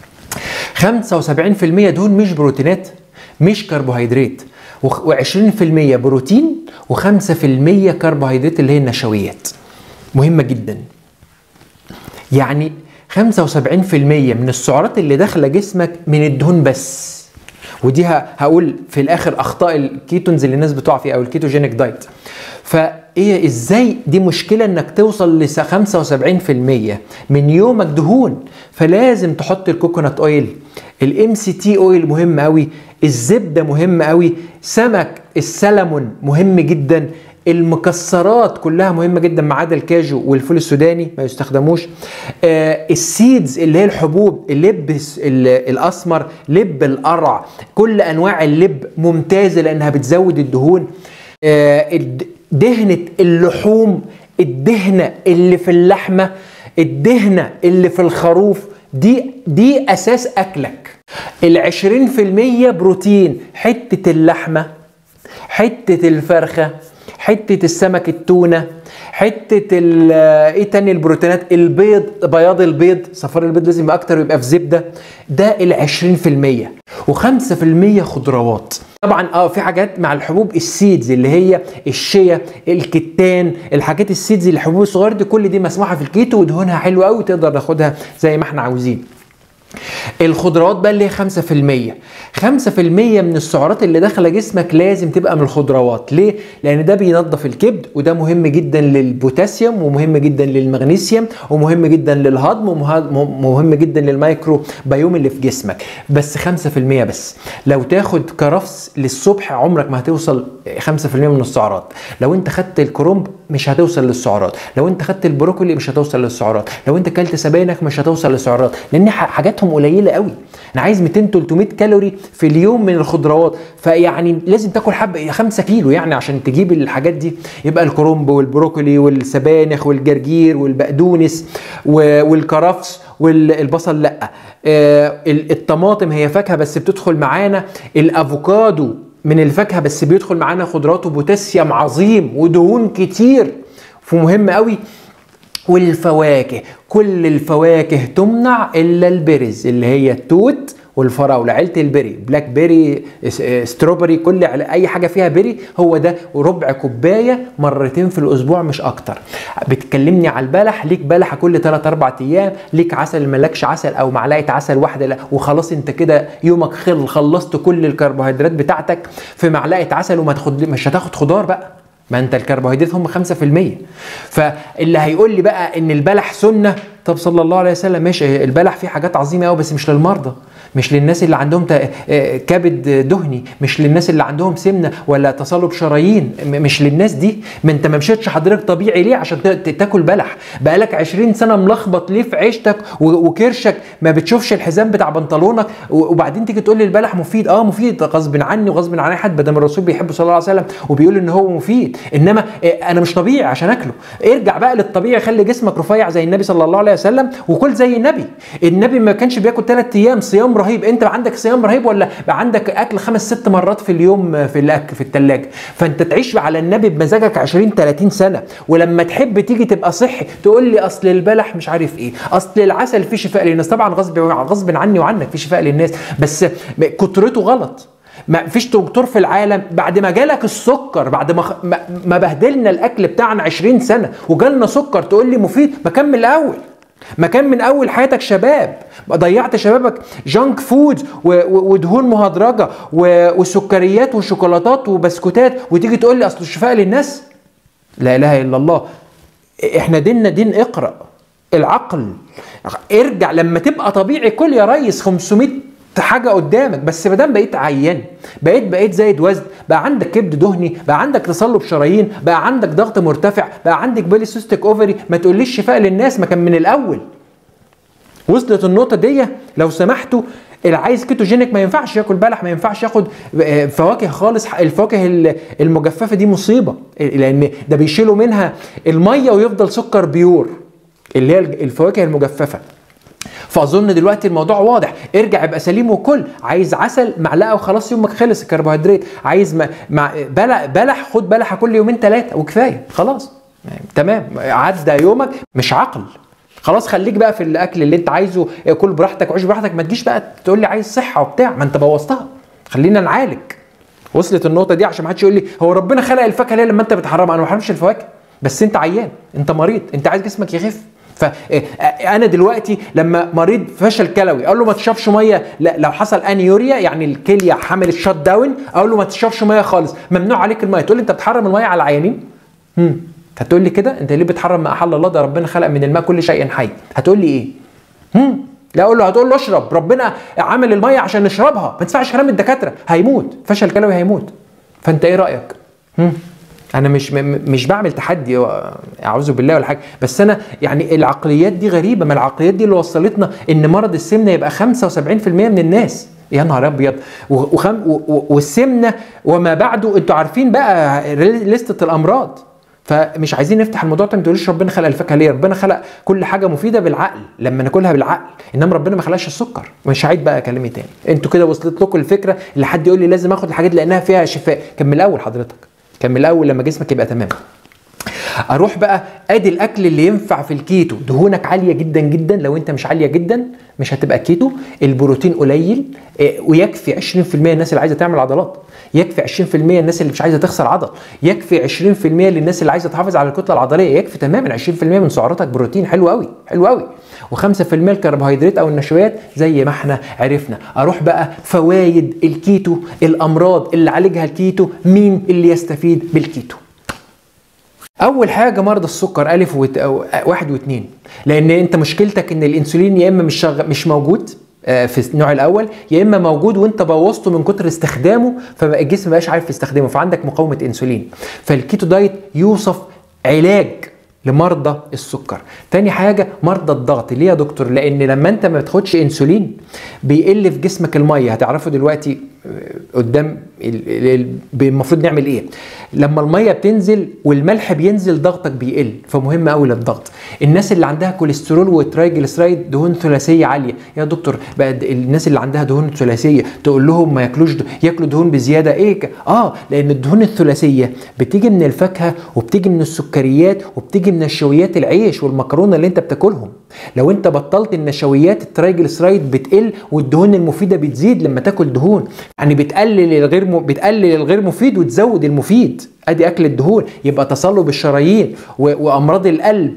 75% دهون مش بروتينات مش كربوهيدرات و20% بروتين و5% كربوهيدرات اللي هي النشويات مهمة جدا يعني 75% من السعرات اللي داخله جسمك من الدهون بس ودي ه- هقول في الاخر اخطاء الكيتونز اللي الناس بتقع فيها او الكيتوجينيك دايت فايه ازاي دي مشكله انك توصل ل 75% من يومك دهون فلازم تحط الكوكونات اويل الام سي تي اويل مهم قوي الزبده مهم قوي سمك السلمون مهم جدا المكسرات كلها مهمه جدا ما عدا الكاجو والفول السوداني ما يستخدموش آه السيدز اللي هي الحبوب اللب الس- ال- الاسمر لب القرع كل انواع اللب ممتازه لانها بتزود الدهون آه الد- دهنه اللحوم الدهنه اللي في اللحمه الدهنه اللي في الخروف دي دي اساس اكلك ال 20% بروتين حته اللحمه حته الفرخه حته السمك التونه حته ال- ايه تاني البروتينات البيض بياض البيض صفار البيض لازم يبقى اكتر ويبقى في زبده ده ال 20% و5% خضروات طبعا اه في حاجات مع الحبوب السيدز اللي هي الشيا الكتان الحاجات السيدز الحبوب الصغيره دي كل دي مسموحه في الكيتو ودهونها حلوه قوي تقدر ناخدها زي ما احنا عاوزين الخضروات بقى اللي هي 5% 5% من السعرات اللي داخله جسمك لازم تبقى من الخضروات ليه لان ده بينظف الكبد وده مهم جدا للبوتاسيوم ومهم جدا للمغنيسيوم ومهم جدا للهضم ومهم جدا للمايكرو بايوم اللي في جسمك بس 5% بس لو تاخد كرفس للصبح عمرك ما هتوصل 5% من السعرات لو انت خدت الكرنب مش هتوصل للسعرات لو انت خدت البروكولي مش هتوصل للسعرات لو انت كلت سبانخ مش هتوصل للسعرات لان ح- حاجاتهم قليله قوي انا عايز 200 300 كالوري في اليوم من الخضروات فيعني لازم تاكل حبه 5 كيلو يعني عشان تجيب الحاجات دي يبقى الكرنب والبروكولي والسبانخ والجرجير والبقدونس و- والكرفس والبصل لا آه، ال- الطماطم هي فاكهه بس بتدخل معانا الافوكادو من الفاكهه بس بيدخل معانا خضروات وبوتاسيوم عظيم ودهون كتير فمهم قوي والفواكه كل الفواكه تمنع الا البرز اللي هي التوت والفراوله عيله البري بلاك بيري س- ستروبري كل عل- اي حاجه فيها بيري هو ده وربع كوبايه مرتين في الاسبوع مش اكتر بتكلمني على البلح ليك بلحه كل 3 4 ايام ليك عسل مالكش عسل او معلقه عسل واحده لا وخلاص انت كده يومك خل خلصت كل الكربوهيدرات بتاعتك في معلقه عسل وما تاخد مش هتاخد خضار بقى ما انت الكربوهيدرات هم 5% فاللي هيقول لي بقى ان البلح سنه طب صلى الله عليه وسلم ماشي البلح فيه حاجات عظيمه قوي بس مش للمرضى مش للناس اللي عندهم ت- آه، كبد دهني مش للناس اللي عندهم سمنه ولا تصلب شرايين م- مش للناس دي ما انت ما مشيتش حضرتك طبيعي ليه عشان ت- ت- تاكل بلح بقالك 20 سنه ملخبط ليه في عيشتك و- وكرشك ما بتشوفش الحزام بتاع بنطلونك و- وبعدين تيجي تقول لي البلح مفيد اه مفيد غصب عني وغصب عن اي حد بدل الرسول بيحبه صلى الله عليه وسلم وبيقول ان هو مفيد انما آه، انا مش طبيعي عشان اكله ارجع بقى للطبيعي خلي جسمك رفيع زي النبي صلى الله عليه وسلم وكل زي النبي النبي ما كانش بياكل ثلاث ايام صيام رهيب انت عندك صيام رهيب ولا بقى عندك اكل خمس ست مرات في اليوم في الاكل في الثلاجه فانت تعيش على النبي بمزاجك 20 30 سنه ولما تحب تيجي تبقى صحي تقول لي اصل البلح مش عارف ايه اصل العسل فيه شفاء للناس طبعا غصب غصب عني وعنك فيه شفاء للناس بس كترته غلط ما فيش دكتور في العالم بعد ما جالك السكر بعد ما خ- ما- ما بهدلنا الاكل بتاعنا 20 سنه وجالنا سكر تقول لي مفيد ما كمل الاول مكان من اول حياتك شباب ضيعت شبابك جانك فود ودهون مهدرجه وسكريات وشوكولاتات وبسكوتات وتيجي تقول لي اصل الشفاء للناس لا اله الا الله احنا ديننا دين اقرا العقل ارجع لما تبقى طبيعي كل يا ريس 500 حاجه قدامك بس ما دام بقيت عيان بقيت بقيت زايد وزن بقى عندك كبد دهني بقى عندك تصلب شرايين بقى عندك ضغط مرتفع بقى عندك بوليسيستيك اوفري ما تقوليش شفاء للناس ما كان من الاول وصلت النقطه دي لو سمحتوا اللي عايز كيتوجينيك ما ينفعش ياكل بلح ما ينفعش ياخد فواكه خالص الفواكه المجففه دي مصيبه لان ده بيشيلوا منها الميه ويفضل سكر بيور اللي هي الفواكه المجففه فاظن دلوقتي الموضوع واضح ارجع ابقى سليم وكل عايز عسل معلقه وخلاص يومك خلص الكربوهيدرات عايز ما مع بلح, بلح خد بلحه كل يومين ثلاثه وكفايه خلاص يعني تمام عدى يومك مش عقل خلاص خليك بقى في الاكل اللي انت عايزه كل براحتك وعيش براحتك ما تجيش بقى تقول لي عايز صحه وبتاع ما انت بوظتها خلينا نعالج وصلت النقطه دي عشان ما حدش يقول لي هو ربنا خلق الفاكهه ليه لما انت بتحرمها انا ما بحرمش الفواكه بس انت عيان انت مريض انت عايز جسمك يخف فانا دلوقتي لما مريض فشل كلوي اقول له ما تشربش ميه لا لو حصل انيوريا يعني الكليه حملت شات داون اقول له ما تشربش ميه خالص ممنوع عليك الميه تقول لي انت بتحرم الميه على العيانين امم هتقول لي كده انت ليه بتحرم ما احل الله ده ربنا خلق من الماء كل شيء حي هتقول لي ايه هم لا اقول له هتقول له اشرب ربنا عمل الميه عشان نشربها ما تسمعش كلام الدكاتره هيموت فشل كلوي هيموت فانت ايه رايك هم انا مش مش بعمل تحدي اعوذ بالله ولا حاجه بس انا يعني العقليات دي غريبه ما العقليات دي اللي وصلتنا ان مرض السمنه يبقى 75% من الناس يا نهار ابيض وخم والسمنه وما بعده انتوا عارفين بقى لستة الامراض فمش عايزين نفتح الموضوع ده ما تقوليش ربنا خلق الفاكهه ليه ربنا خلق كل حاجه مفيده بالعقل لما ناكلها بالعقل انما ربنا ما خلقش السكر مش هعيد بقى كلامي تاني انتوا كده وصلت لكم الفكره اللي حد يقول لي لازم اخد الحاجات لانها فيها شفاء كان من الاول حضرتك كان من الاول لما جسمك يبقى تمام اروح بقى ادي الاكل اللي ينفع في الكيتو دهونك عاليه جدا جدا لو انت مش عاليه جدا مش هتبقى كيتو البروتين قليل ويكفي 20% الناس اللي عايزه تعمل عضلات يكفي 20% الناس اللي مش عايزه تخسر عضل يكفي 20% للناس اللي عايزه تحافظ على الكتله العضليه يكفي تماما 20% من سعراتك بروتين حلو قوي حلو قوي و5% الكربوهيدرات او النشويات زي ما احنا عرفنا اروح بقى فوائد الكيتو الامراض اللي عالجها الكيتو مين اللي يستفيد بالكيتو اول حاجه مرضى السكر الف وت... واحد واثنين لان انت مشكلتك ان الانسولين يا اما مش شغ... مش موجود في النوع الاول يا اما موجود وانت بوظته من كتر استخدامه فالجسم ما بقاش عارف يستخدمه فعندك مقاومه انسولين فالكيتو دايت يوصف علاج لمرضى السكر تاني حاجة مرضى الضغط ليه يا دكتور لان لما انت ما بتاخدش انسولين بيقل في جسمك المية هتعرفوا دلوقتي قدام المفروض نعمل ايه لما الميه بتنزل والملح بينزل ضغطك بيقل فمهم قوي للضغط الناس اللي عندها كوليسترول وترايجلسرايد دهون ثلاثيه عاليه يا دكتور بقى الناس اللي عندها دهون ثلاثيه تقول لهم ما ياكلوش ده ياكلوا دهون بزياده ايه اه لان الدهون الثلاثيه بتيجي من الفاكهه وبتيجي من السكريات وبتيجي من نشويات العيش والمكرونه اللي انت بتاكلهم لو انت بطلت النشويات الترايجلسرايد بتقل والدهون المفيده بتزيد لما تاكل دهون يعني بتقلل الغير م... بتقلل الغير مفيد وتزود المفيد ادي اكل الدهون يبقى تصلب الشرايين و... وامراض القلب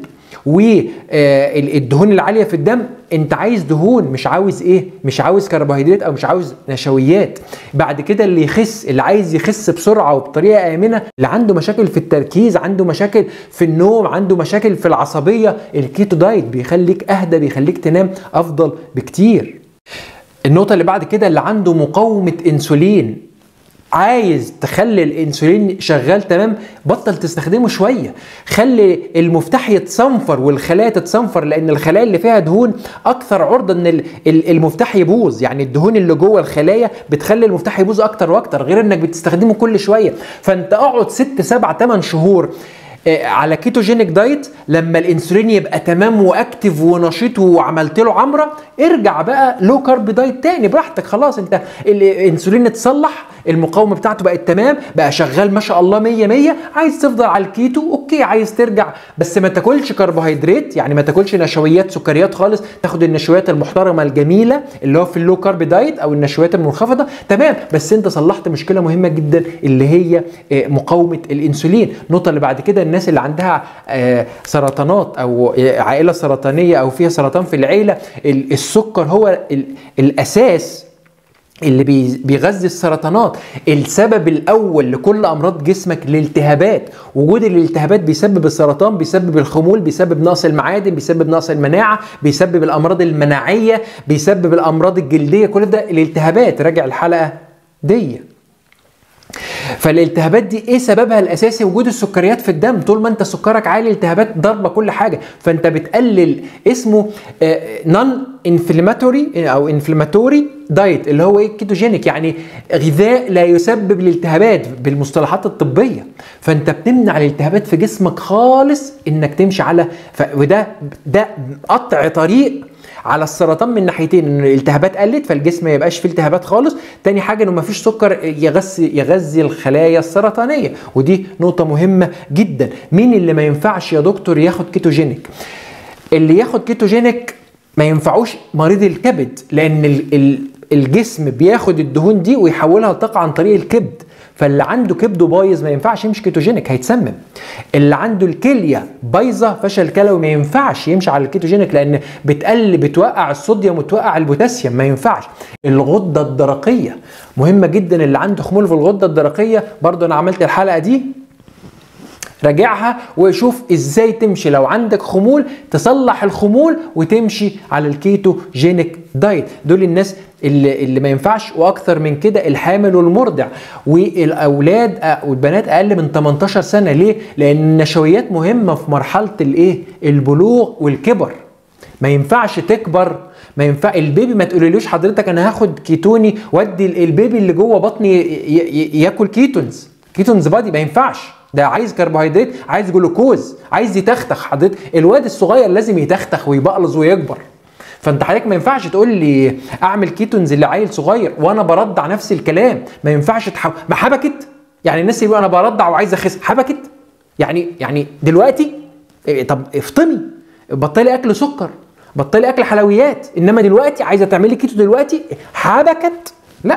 والدهون العاليه في الدم انت عايز دهون مش عاوز ايه مش عاوز كربوهيدرات او مش عاوز نشويات بعد كده اللي يخس اللي عايز يخس بسرعه وبطريقه امنه اللي عنده مشاكل في التركيز عنده مشاكل في النوم عنده مشاكل في العصبيه الكيتو دايت بيخليك اهدى بيخليك تنام افضل بكتير النقطة اللي بعد كده اللي عنده مقاومة انسولين عايز تخلي الانسولين شغال تمام بطل تستخدمه شويه خلي المفتاح يتصنفر والخلايا تتصنفر لان الخلايا اللي فيها دهون اكثر عرضه ان المفتاح يبوظ يعني الدهون اللي جوه الخلايا بتخلي المفتاح يبوظ اكتر واكتر غير انك بتستخدمه كل شويه فانت اقعد 6 7 8 شهور على كيتوجينيك دايت لما الانسولين يبقى تمام واكتف ونشيط وعملت له عمره ارجع بقى لو كارب دايت تاني براحتك خلاص انت الانسولين اتصلح المقاومه بتاعته بقت تمام بقى شغال ما شاء الله 100 100 عايز تفضل على الكيتو اوكي عايز ترجع بس ما تاكلش كربوهيدرات يعني ما تاكلش نشويات سكريات خالص تاخد النشويات المحترمه الجميله اللي هو في اللو كارب دايت او النشويات المنخفضه تمام بس انت صلحت مشكله مهمه جدا اللي هي مقاومه الانسولين النقطه اللي بعد كده ان الناس اللي عندها آه، سرطانات او عائله سرطانيه او فيها سرطان في العيله ال- السكر هو ال- الاساس اللي بي- بيغذي السرطانات السبب الاول لكل امراض جسمك الالتهابات وجود الالتهابات بيسبب السرطان بيسبب الخمول بيسبب نقص المعادن بيسبب نقص المناعه بيسبب الامراض المناعيه بيسبب الامراض الجلديه كل ده الالتهابات راجع الحلقه دي فالالتهابات دي ايه سببها الاساسي وجود السكريات في الدم طول ما انت سكرك عالي التهابات ضاربه كل حاجه فانت بتقلل اسمه نون انفلاماتوري او انفلاماتوري دايت اللي هو ايه كيتوجينيك يعني غذاء لا يسبب الالتهابات بالمصطلحات الطبيه فانت بتمنع الالتهابات في جسمك خالص انك تمشي على ف... وده ده قطع طريق على السرطان من ناحيتين ان الالتهابات قلت فالجسم ما يبقاش فيه التهابات خالص تاني حاجه انه ما فيش سكر يغذي يغذي الخلايا السرطانيه ودي نقطه مهمه جدا مين اللي ما ينفعش يا دكتور ياخد كيتوجينيك اللي ياخد كيتوجينيك ما ينفعوش مريض الكبد لان ال- ال- الجسم بياخد الدهون دي ويحولها لطاقه عن طريق الكبد فاللي عنده كبده بايظ ما ينفعش يمشي كيتوجينيك هيتسمم اللي عنده الكليه بايظه فشل كلوي ما ينفعش يمشي على الكيتوجينيك لان بتقل بتوقع الصوديوم وتوقع البوتاسيوم ما ينفعش الغده الدرقيه مهمه جدا اللي عنده خمول في الغده الدرقيه برضو انا عملت الحلقه دي راجعها وشوف ازاي تمشي لو عندك خمول تصلح الخمول وتمشي على الكيتو جينيك دايت دول الناس اللي, اللي ما ينفعش واكثر من كده الحامل والمرضع والاولاد آه، والبنات اقل من 18 سنه ليه لان النشويات مهمه في مرحله الايه البلوغ والكبر ما ينفعش تكبر ما ينفع البيبي ما تقوليلوش حضرتك انا هاخد كيتوني وادي البيبي اللي جوه بطني ي- ي- ياكل كيتونز كيتونز بادي ما ينفعش ده عايز كربوهيدرات عايز جلوكوز عايز يتختخ حضرتك الواد الصغير لازم يتختخ ويبقلظ ويكبر فانت حضرتك ما ينفعش تقول لي اعمل كيتونز لعيل صغير وانا برضع نفس الكلام ما ينفعش تحو... ما حبكت يعني الناس اللي بيقولوا انا برضع وعايز اخس حبكت يعني يعني دلوقتي إيه، طب افطمي بطلي اكل سكر بطلي اكل حلويات انما دلوقتي عايزه تعملي كيتو دلوقتي حبكت لا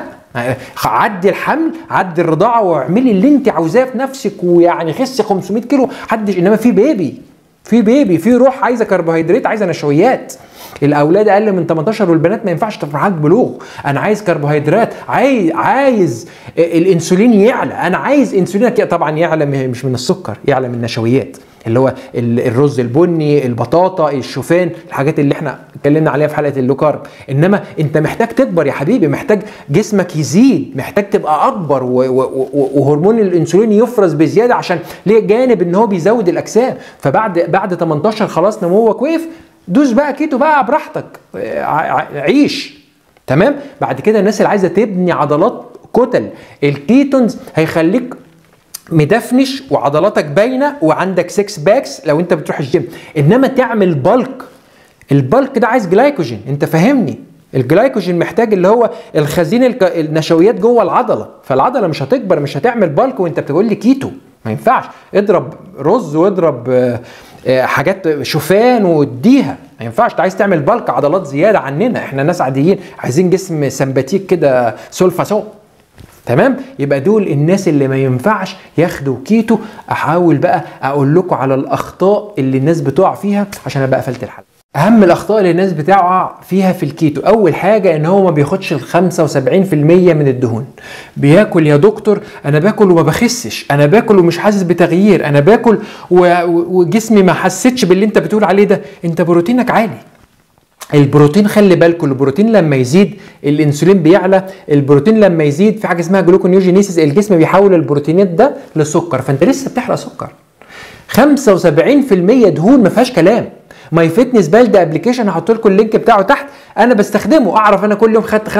عدي الحمل عدي الرضاعه واعملي اللي انت عاوزاه في نفسك ويعني خسي 500 كيلو حدش انما في بيبي في بيبي في روح عايزه كربوهيدرات عايزه نشويات الاولاد اقل من 18 والبنات ما ينفعش في مرحله بلوغ انا عايز كربوهيدرات عايز عايز الانسولين يعلى انا عايز انسولينك طبعا يعلى مش من السكر يعلى من النشويات اللي هو ال- الرز البني البطاطا الشوفان الحاجات اللي احنا اتكلمنا عليها في حلقه اللو كارب انما انت محتاج تكبر يا حبيبي محتاج جسمك يزيد محتاج تبقى اكبر و- و- و- وهرمون الانسولين يفرز بزياده عشان ليه جانب ان هو بيزود الاجسام فبعد بعد 18 خلاص نموك وقف دوس بقى كيتو بقى براحتك ع- ع- عيش تمام بعد كده الناس اللي عايزه تبني عضلات كتل الكيتونز هيخليك مدفنش وعضلاتك باينه وعندك سكس باكس لو انت بتروح الجيم انما تعمل بالك البالك ده عايز جلايكوجين انت فاهمني الجلايكوجين محتاج اللي هو الخزين الك... النشويات جوه العضله فالعضله مش هتكبر مش هتعمل بالك وانت بتقول لي كيتو ما ينفعش اضرب رز واضرب آه، آه، حاجات شوفان واديها ما ينفعش انت عايز تعمل بالك عضلات زياده عننا احنا ناس عاديين عايزين جسم سمباتيك كده سولفاسون تمام يبقى دول الناس اللي ما ينفعش ياخدوا كيتو احاول بقى اقول لكم على الاخطاء اللي الناس بتقع فيها عشان ابقى قفلت الحلقه اهم الاخطاء اللي الناس بتقع فيها في الكيتو اول حاجه ان هو ما بياخدش ال 75% من الدهون بياكل يا دكتور انا باكل وما بخسش انا باكل ومش حاسس بتغيير انا باكل و- و- وجسمي ما حسيتش باللي انت بتقول عليه ده انت بروتينك عالي البروتين خلي بالكم البروتين لما يزيد الانسولين بيعلى البروتين لما يزيد في حاجه اسمها جلوكونيوجينيسيس الجسم بيحول البروتينات ده لسكر فانت لسه بتحرق سكر 75% دهون ما فيهاش كلام ماي فيتنس بالد ابلكيشن هحط لكم اللينك بتاعه تحت انا بستخدمه اعرف انا كل يوم خدت 75%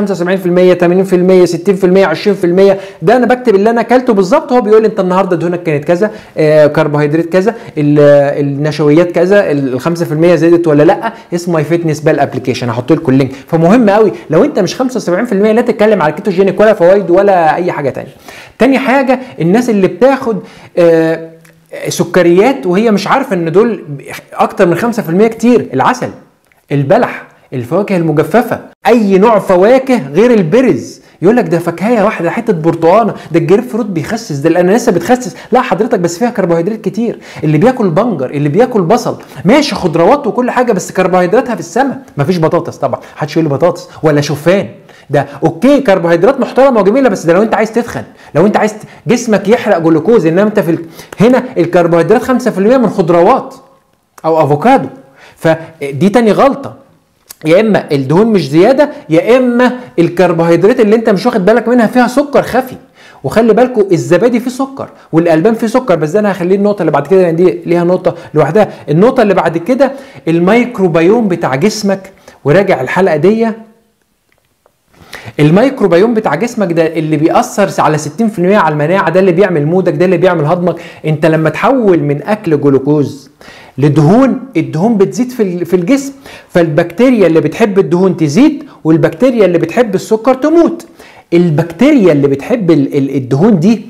80% 60% 20% ده انا بكتب اللي انا اكلته بالظبط هو بيقول لي انت النهارده دهونك كانت كذا آه كربوهيدرات كذا ال- آه، النشويات كذا ال 5% زادت ولا لا اسمه ماي فيتنس بال ابلكيشن هحط لكم اللينك فمهم قوي لو انت مش 75% لا تتكلم على الكيتوجينيك ولا فوائد ولا اي حاجه تانية تاني حاجه الناس اللي بتاخد آه سكريات وهي مش عارفه ان دول اكتر من 5% كتير العسل البلح الفواكه المجففه اي نوع فواكه غير البرز يقول لك ده فاكهه واحده حته برتقانه ده الجريب فروت بيخسس ده الاناناسه بتخسس لا حضرتك بس فيها كربوهيدرات كتير اللي بياكل بنجر اللي بياكل بصل ماشي خضروات وكل حاجه بس كربوهيدراتها في السماء مفيش بطاطس طبعا محدش يقول لي بطاطس ولا شوفان ده اوكي كربوهيدرات محترمه وجميله بس ده لو انت عايز تتخن لو انت عايز جسمك يحرق جلوكوز انما انت في ال... هنا الكربوهيدرات 5% من خضروات او افوكادو فدي تاني غلطه يا اما الدهون مش زياده يا اما الكربوهيدرات اللي انت مش واخد بالك منها فيها سكر خفي وخلي بالكم الزبادي فيه سكر والالبان فيه سكر بس ده انا هخليه النقطه اللي بعد كده لان دي ليها نقطه لوحدها النقطه اللي بعد كده الميكروبيوم بتاع جسمك وراجع الحلقه دي الميكروبيوم بتاع جسمك ده اللي بيأثر على 60% على المناعه ده اللي بيعمل مودك ده اللي بيعمل هضمك انت لما تحول من اكل جلوكوز لدهون الدهون بتزيد في في الجسم فالبكتيريا اللي بتحب الدهون تزيد والبكتيريا اللي بتحب السكر تموت البكتيريا اللي بتحب الدهون دي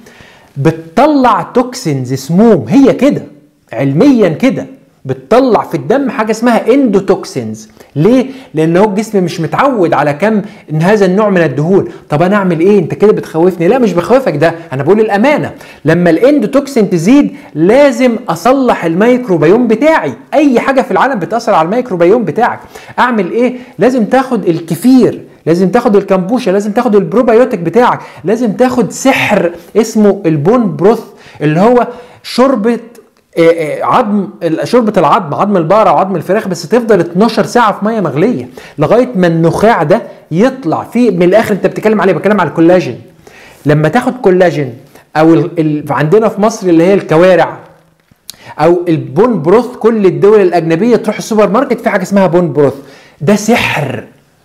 بتطلع توكسينز سموم هي كده علميا كده بتطلع في الدم حاجه اسمها اندوتوكسينز ليه لان هو الجسم مش متعود على كم ان هذا النوع من الدهون طب انا اعمل ايه انت كده بتخوفني لا مش بخوفك ده انا بقول الامانه لما الاندوتوكسين تزيد لازم اصلح الميكروبيوم بتاعي اي حاجه في العالم بتاثر على الميكروبيوم بتاعك اعمل ايه لازم تاخد الكفير لازم تاخد الكمبوشة لازم تاخد البروبايوتيك بتاعك لازم تاخد سحر اسمه البون بروث اللي هو شوربة عظم شوربه العظم عظم البقره وعظم الفراخ بس تفضل 12 ساعه في ميه مغليه لغايه ما النخاع ده يطلع فيه من الاخر انت بتتكلم عليه بتكلم على الكولاجين لما تاخد كولاجين او ال... ال... عندنا في مصر اللي هي الكوارع او البون بروث كل الدول الاجنبيه تروح السوبر ماركت في حاجه اسمها بون بروث ده سحر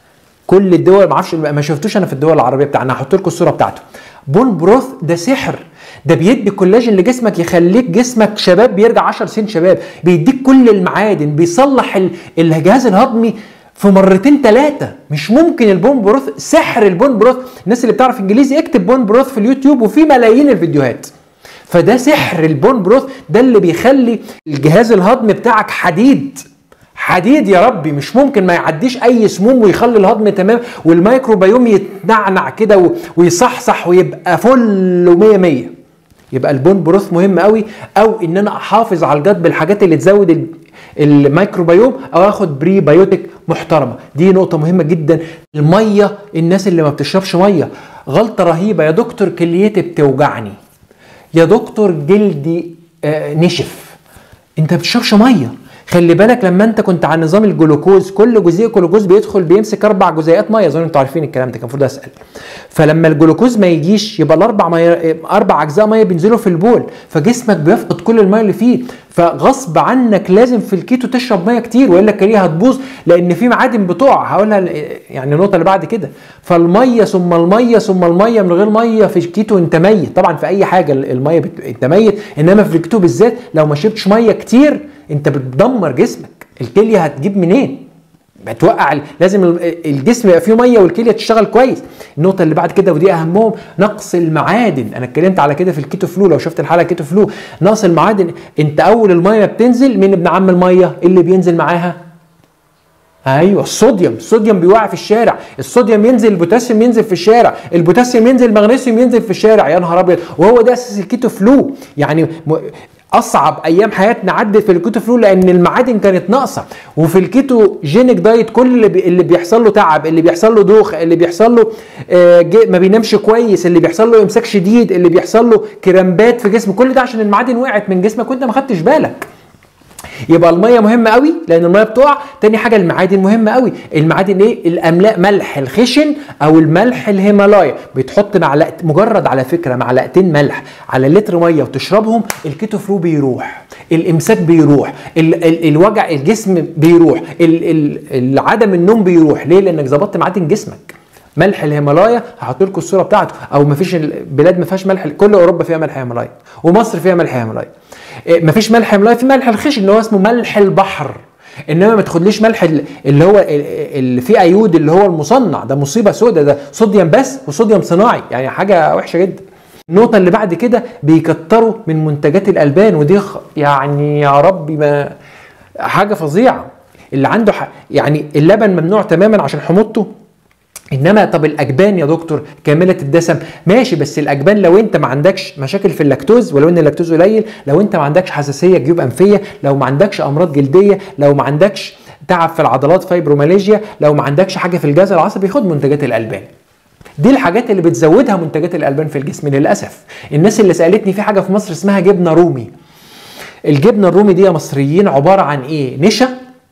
كل الدول ما اعرفش ما شفتوش انا في الدول العربيه بتاعنا هحط لكم الصوره بتاعته بون بروث ده سحر ده بيدي كولاجين لجسمك يخليك جسمك شباب بيرجع 10 سنين شباب بيديك كل المعادن بيصلح الجهاز الهضمي في مرتين ثلاثة مش ممكن البون بروث سحر البون بروث الناس اللي بتعرف انجليزي اكتب بون بروث في اليوتيوب وفي ملايين الفيديوهات فده سحر البون بروث ده اللي بيخلي الجهاز الهضمي بتاعك حديد حديد يا ربي مش ممكن ما يعديش اي سموم ويخلي الهضم تمام والميكروبيوم يتنعنع كده ويصحصح ويبقى فل ومية مية يبقى البون بروث مهم قوي او ان انا احافظ على الجد بالحاجات اللي تزود الميكروبيوم او اخد بري بايوتيك محترمه دي نقطه مهمه جدا الميه الناس اللي ما بتشربش ميه غلطه رهيبه يا دكتور كليتي بتوجعني يا دكتور جلدي آه نشف انت ما بتشربش ميه خلي بالك لما انت كنت على نظام الجلوكوز كل جزيء جلوكوز بيدخل بيمسك اربع جزيئات ميه اظن انتوا عارفين الكلام ده كان المفروض اسال فلما الجلوكوز ما يجيش يبقى الاربع ميه اربع اجزاء ميه بينزلوا في البول فجسمك بيفقد كل الميه اللي فيه فغصب عنك لازم في الكيتو تشرب ميه كتير والا الكليه هتبوظ لان في معادن بتقع هقولها يعني النقطه اللي بعد كده فالميه ثم الميه ثم الميه من غير ميه في الكيتو انت ميت طبعا في اي حاجه الميه بت... انت ميت انما في الكيتو بالذات لو ما شربتش ميه كتير انت بتدمر جسمك الكليه هتجيب منين بتوقع لازم الجسم يبقى فيه ميه والكليه تشتغل كويس النقطه اللي بعد كده ودي اهمهم نقص المعادن انا اتكلمت على كده في الكيتو فلو لو شفت الحلقه كيتو فلو نقص المعادن انت اول الميه بتنزل مين ابن عم الميه اللي بينزل معاها ايوه الصوديوم الصوديوم بيوقع في الشارع الصوديوم ينزل البوتاسيوم ينزل في الشارع البوتاسيوم ينزل المغنيسيوم ينزل في الشارع يا نهار ابيض وهو ده اساس الكيتو فلو يعني اصعب ايام حياتنا عدت في الكيتو فلو لان المعادن كانت ناقصه وفي الكيتو جينيك دايت كل اللي, بي اللي بيحصل له تعب اللي بيحصل له دوخ اللي بيحصل له آه ما بينامش كويس اللي بيحصل له امساك شديد اللي بيحصل له كرامبات في جسمه كل ده عشان المعادن وقعت من جسمك وانت ما خدتش بالك يبقى الميه مهمه قوي لان الميه بتقع تاني حاجه المعادن مهمه قوي المعادن ايه الاملاء ملح الخشن او الملح الهيمالايا بتحط معلقه مجرد على فكره معلقتين ملح على لتر ميه وتشربهم الكيتو فلو بيروح الامساك بيروح ال ال الوجع الجسم بيروح ال ال عدم النوم بيروح ليه لانك ظبطت معادن جسمك ملح الهيمالايا هحط لكم الصوره بتاعته او مفيش بلاد ما فيهاش ملح كل اوروبا فيها ملح هيمالايا ومصر فيها ملح هيمالايا مفيش ملح هيمالايا في ملح الخشن اللي هو اسمه ملح البحر انما ما تاخدليش ملح اللي هو اللي فيه ايود اللي هو المصنع ده مصيبه سودة ده صوديوم بس وصوديوم صناعي يعني حاجه وحشه جدا النقطه اللي بعد كده بيكتروا من منتجات الالبان ودي يعني يا ربي ما حاجه فظيعه اللي عنده ح... يعني اللبن ممنوع تماما عشان حموضته انما طب الاجبان يا دكتور كامله الدسم ماشي بس الاجبان لو انت ما عندكش مشاكل في اللاكتوز ولو ان اللاكتوز قليل لو انت ما عندكش حساسيه جيوب انفيه لو ما عندكش امراض جلديه لو ما عندكش تعب في العضلات فايبروماليجيا لو ما عندكش حاجه في الجهاز العصبي خد منتجات الالبان دي الحاجات اللي بتزودها منتجات الالبان في الجسم للاسف الناس اللي سالتني في حاجه في مصر اسمها جبنه رومي الجبنه الرومي دي يا مصريين عباره عن ايه نشا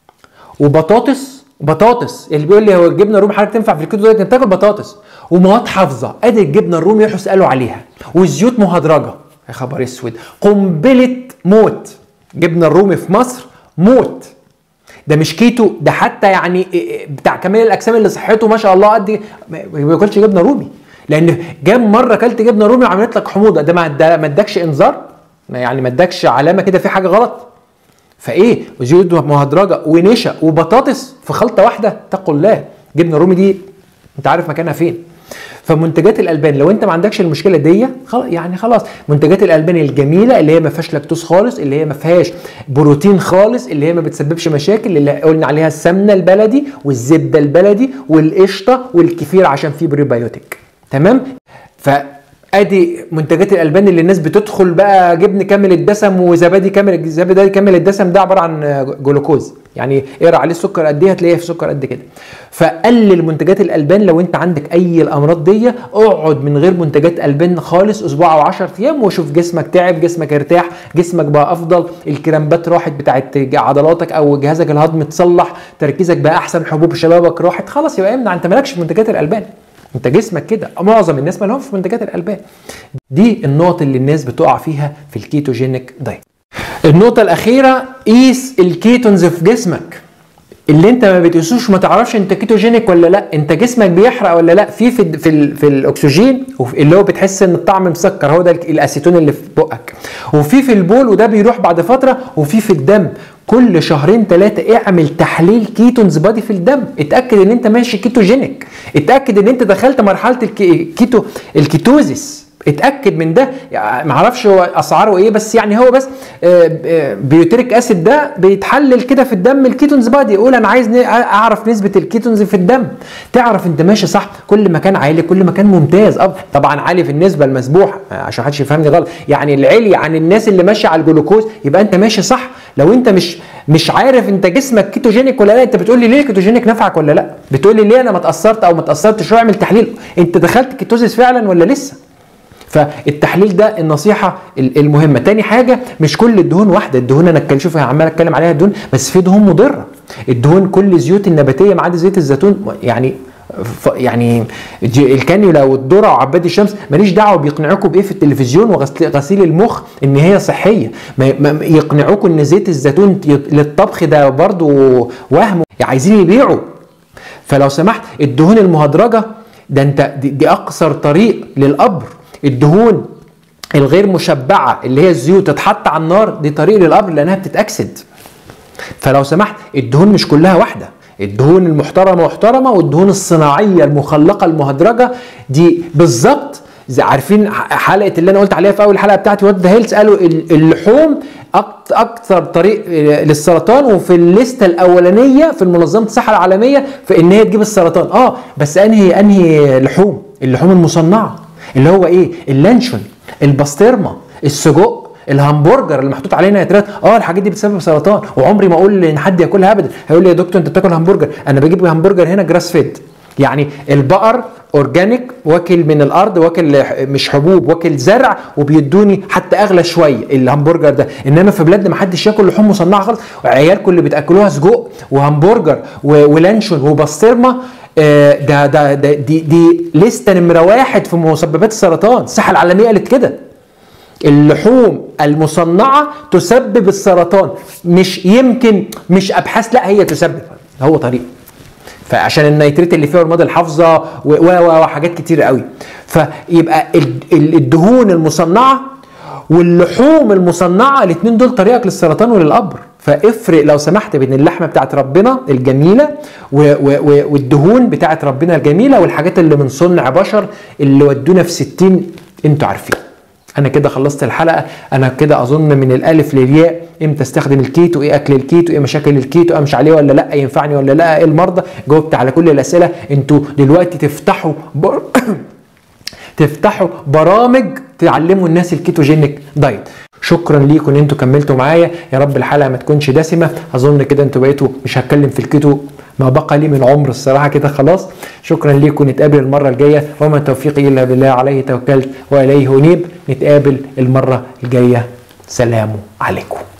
وبطاطس بطاطس اللي بيقول لي هو الجبنه الرومي حضرتك تنفع في الكيتو دايت بتاكل بطاطس ومواد حافظه ادي الجبنه الرومي يروحوا يسالوا عليها والزيوت مهدرجه يا خبر اسود قنبله موت جبنه الرومي في مصر موت ده مش كيتو ده حتى يعني بتاع كمال الاجسام اللي صحته ما شاء الله قد ما بياكلش جبنه رومي لان كام مره اكلت جبنه رومي وعملت لك حموضه ده ما ما ادكش انذار يعني ما ادكش علامه كده في حاجه غلط فايه وزيوت مهدرجه ونشا وبطاطس في خلطه واحده اتقوا الله جبنه رومي دي انت عارف مكانها فين فمنتجات الالبان لو انت ما عندكش المشكله دي خلاص يعني خلاص منتجات الالبان الجميله اللي هي ما فيهاش لاكتوز خالص اللي هي ما فيهاش بروتين خالص اللي هي ما بتسببش مشاكل اللي قلنا عليها السمنه البلدي والزبده البلدي والقشطه والكefir عشان فيه بريبايوتيك تمام ف ادي منتجات الالبان اللي الناس بتدخل بقى جبن كامل الدسم وزبادي كامل زبادي كامل الدسم ده عباره عن جلوكوز يعني اقرا عليه السكر قد ايه هتلاقيه في سكر قد كده فقلل منتجات الالبان لو انت عندك اي الامراض دي اقعد من غير منتجات البان خالص اسبوع او 10 ايام وشوف جسمك تعب جسمك ارتاح جسمك بقى افضل الكرامبات راحت بتاعت عضلاتك او جهازك الهضمي اتصلح تركيزك بقى احسن حبوب شبابك راحت خلاص يبقى امنع انت مالكش في منتجات الالبان انت جسمك كده معظم الناس ما لهمش في منتجات الالبان دي النقط اللي الناس بتقع فيها في الكيتوجينيك دايت النقطة الأخيرة قيس الكيتونز في جسمك اللي انت ما بتقيسوش ما تعرفش انت كيتوجينيك ولا لا انت جسمك بيحرق ولا لا في في في, ال في الاكسجين اللي هو بتحس ان الطعم مسكر هو ده الاسيتون اللي في بقك وفي في البول وده بيروح بعد فتره وفي في الدم كل شهرين ثلاثة اعمل تحليل كيتونز بادي في الدم اتأكد ان انت ماشي كيتوجينيك اتأكد ان انت دخلت مرحلة الكيتو الكيتوزيس اتاكد من ده يعني ما اعرفش هو اسعاره ايه بس يعني هو بس بيوتريك اسيد ده بيتحلل كده في الدم الكيتونز بادي يقول انا عايز اعرف نسبه الكيتونز في الدم تعرف انت ماشي صح كل ما كان عالي كل ما كان ممتاز طبعا عالي في النسبه المسبوحه عشان محدش يفهمني غلط يعني العلي عن الناس اللي ماشيه على الجلوكوز يبقى انت ماشي صح لو انت مش مش عارف انت جسمك كيتوجينيك ولا لا انت بتقول لي ليه الكيتوجينيك نفعك ولا لا بتقول لي ليه انا ما اتاثرت او ما اتاثرتش اعمل تحليل انت دخلت كيتوزيس فعلا ولا لسه فالتحليل ده النصيحه المهمه تاني حاجه مش كل الدهون واحده الدهون انا شوف عمال اتكلم عليها الدهون بس في دهون مضره الدهون كل الزيوت النباتيه ما عدا زيت الزيتون يعني ف يعني الكانيولا والذره وعباد الشمس ماليش دعوه بيقنعوكم بايه في التلفزيون وغسيل المخ ان هي صحيه ما يقنعوكم ان زيت الزيتون للطبخ ده برضو وهم عايزين يبيعوا فلو سمحت الدهون المهدرجه ده انت دي, دي اقصر طريق للقبر الدهون الغير مشبعه اللي هي الزيوت تتحط على النار دي طريق للقبر لانها بتتاكسد فلو سمحت الدهون مش كلها واحده الدهون المحترمه محترمه والدهون الصناعيه المخلقه المهدرجه دي بالظبط زي عارفين حلقه اللي انا قلت عليها في اول حلقه بتاعتي وات ذا هيلز قالوا اللحوم اكثر طريق للسرطان وفي الليسته الاولانيه في منظمه الصحه العالميه في ان هي تجيب السرطان اه بس انهي انهي لحوم اللحوم المصنعه اللي هو ايه اللانشون البسطرمه السجق الهمبرجر اللي محطوط عليه نيترات اه الحاجات دي بتسبب سرطان وعمري ما اقول ان حد ياكلها ابدا هيقول لي يا دكتور انت بتاكل همبرجر انا بجيب همبرجر هنا جراس فيد يعني البقر اورجانيك واكل من الارض واكل مش حبوب واكل زرع وبيدوني حتى اغلى شويه الهمبرجر ده انما في بلادنا ما حدش ياكل لحوم مصنعه خالص عيالكم اللي بتاكلوها سجق وهمبرجر ولانشون وبسطرمه ده ده ده دي دي لسته نمره واحد في مسببات السرطان الصحه العالميه قالت كده اللحوم المصنعه تسبب السرطان مش يمكن مش ابحاث لا هي تسبب هو طريق فعشان النيتريت اللي فيها المواد الحافظه وحاجات كتير قوي فيبقى الدهون المصنعه واللحوم المصنعه الاثنين دول طريقك للسرطان وللقبر فافرق لو سمحت بين اللحمه بتاعت ربنا الجميله و و والدهون بتاعت ربنا الجميله والحاجات اللي من صنع بشر اللي ودونا في 60 انتوا عارفين انا كده خلصت الحلقه انا كده اظن من الالف للياء امتى استخدم الكيتو ايه اكل الكيتو ايه مشاكل الكيتو امشي عليه ولا لا ينفعني ولا لا ايه المرضى جاوبت على كل الاسئله انتوا دلوقتي تفتحوا بر... تفتحوا برامج تعلموا الناس الكيتوجينيك دايت شكرا ليكم ان انتوا كملتوا معايا يا رب الحلقه ما تكونش دسمه اظن كده انتوا بقيتوا مش هتكلم في الكيتو ما بقى لي من عمر الصراحه كده خلاص شكرا ليكم نتقابل المره الجايه وما توفيقي الا بالله عليه توكلت واليه انيب نتقابل المره الجايه سلام عليكم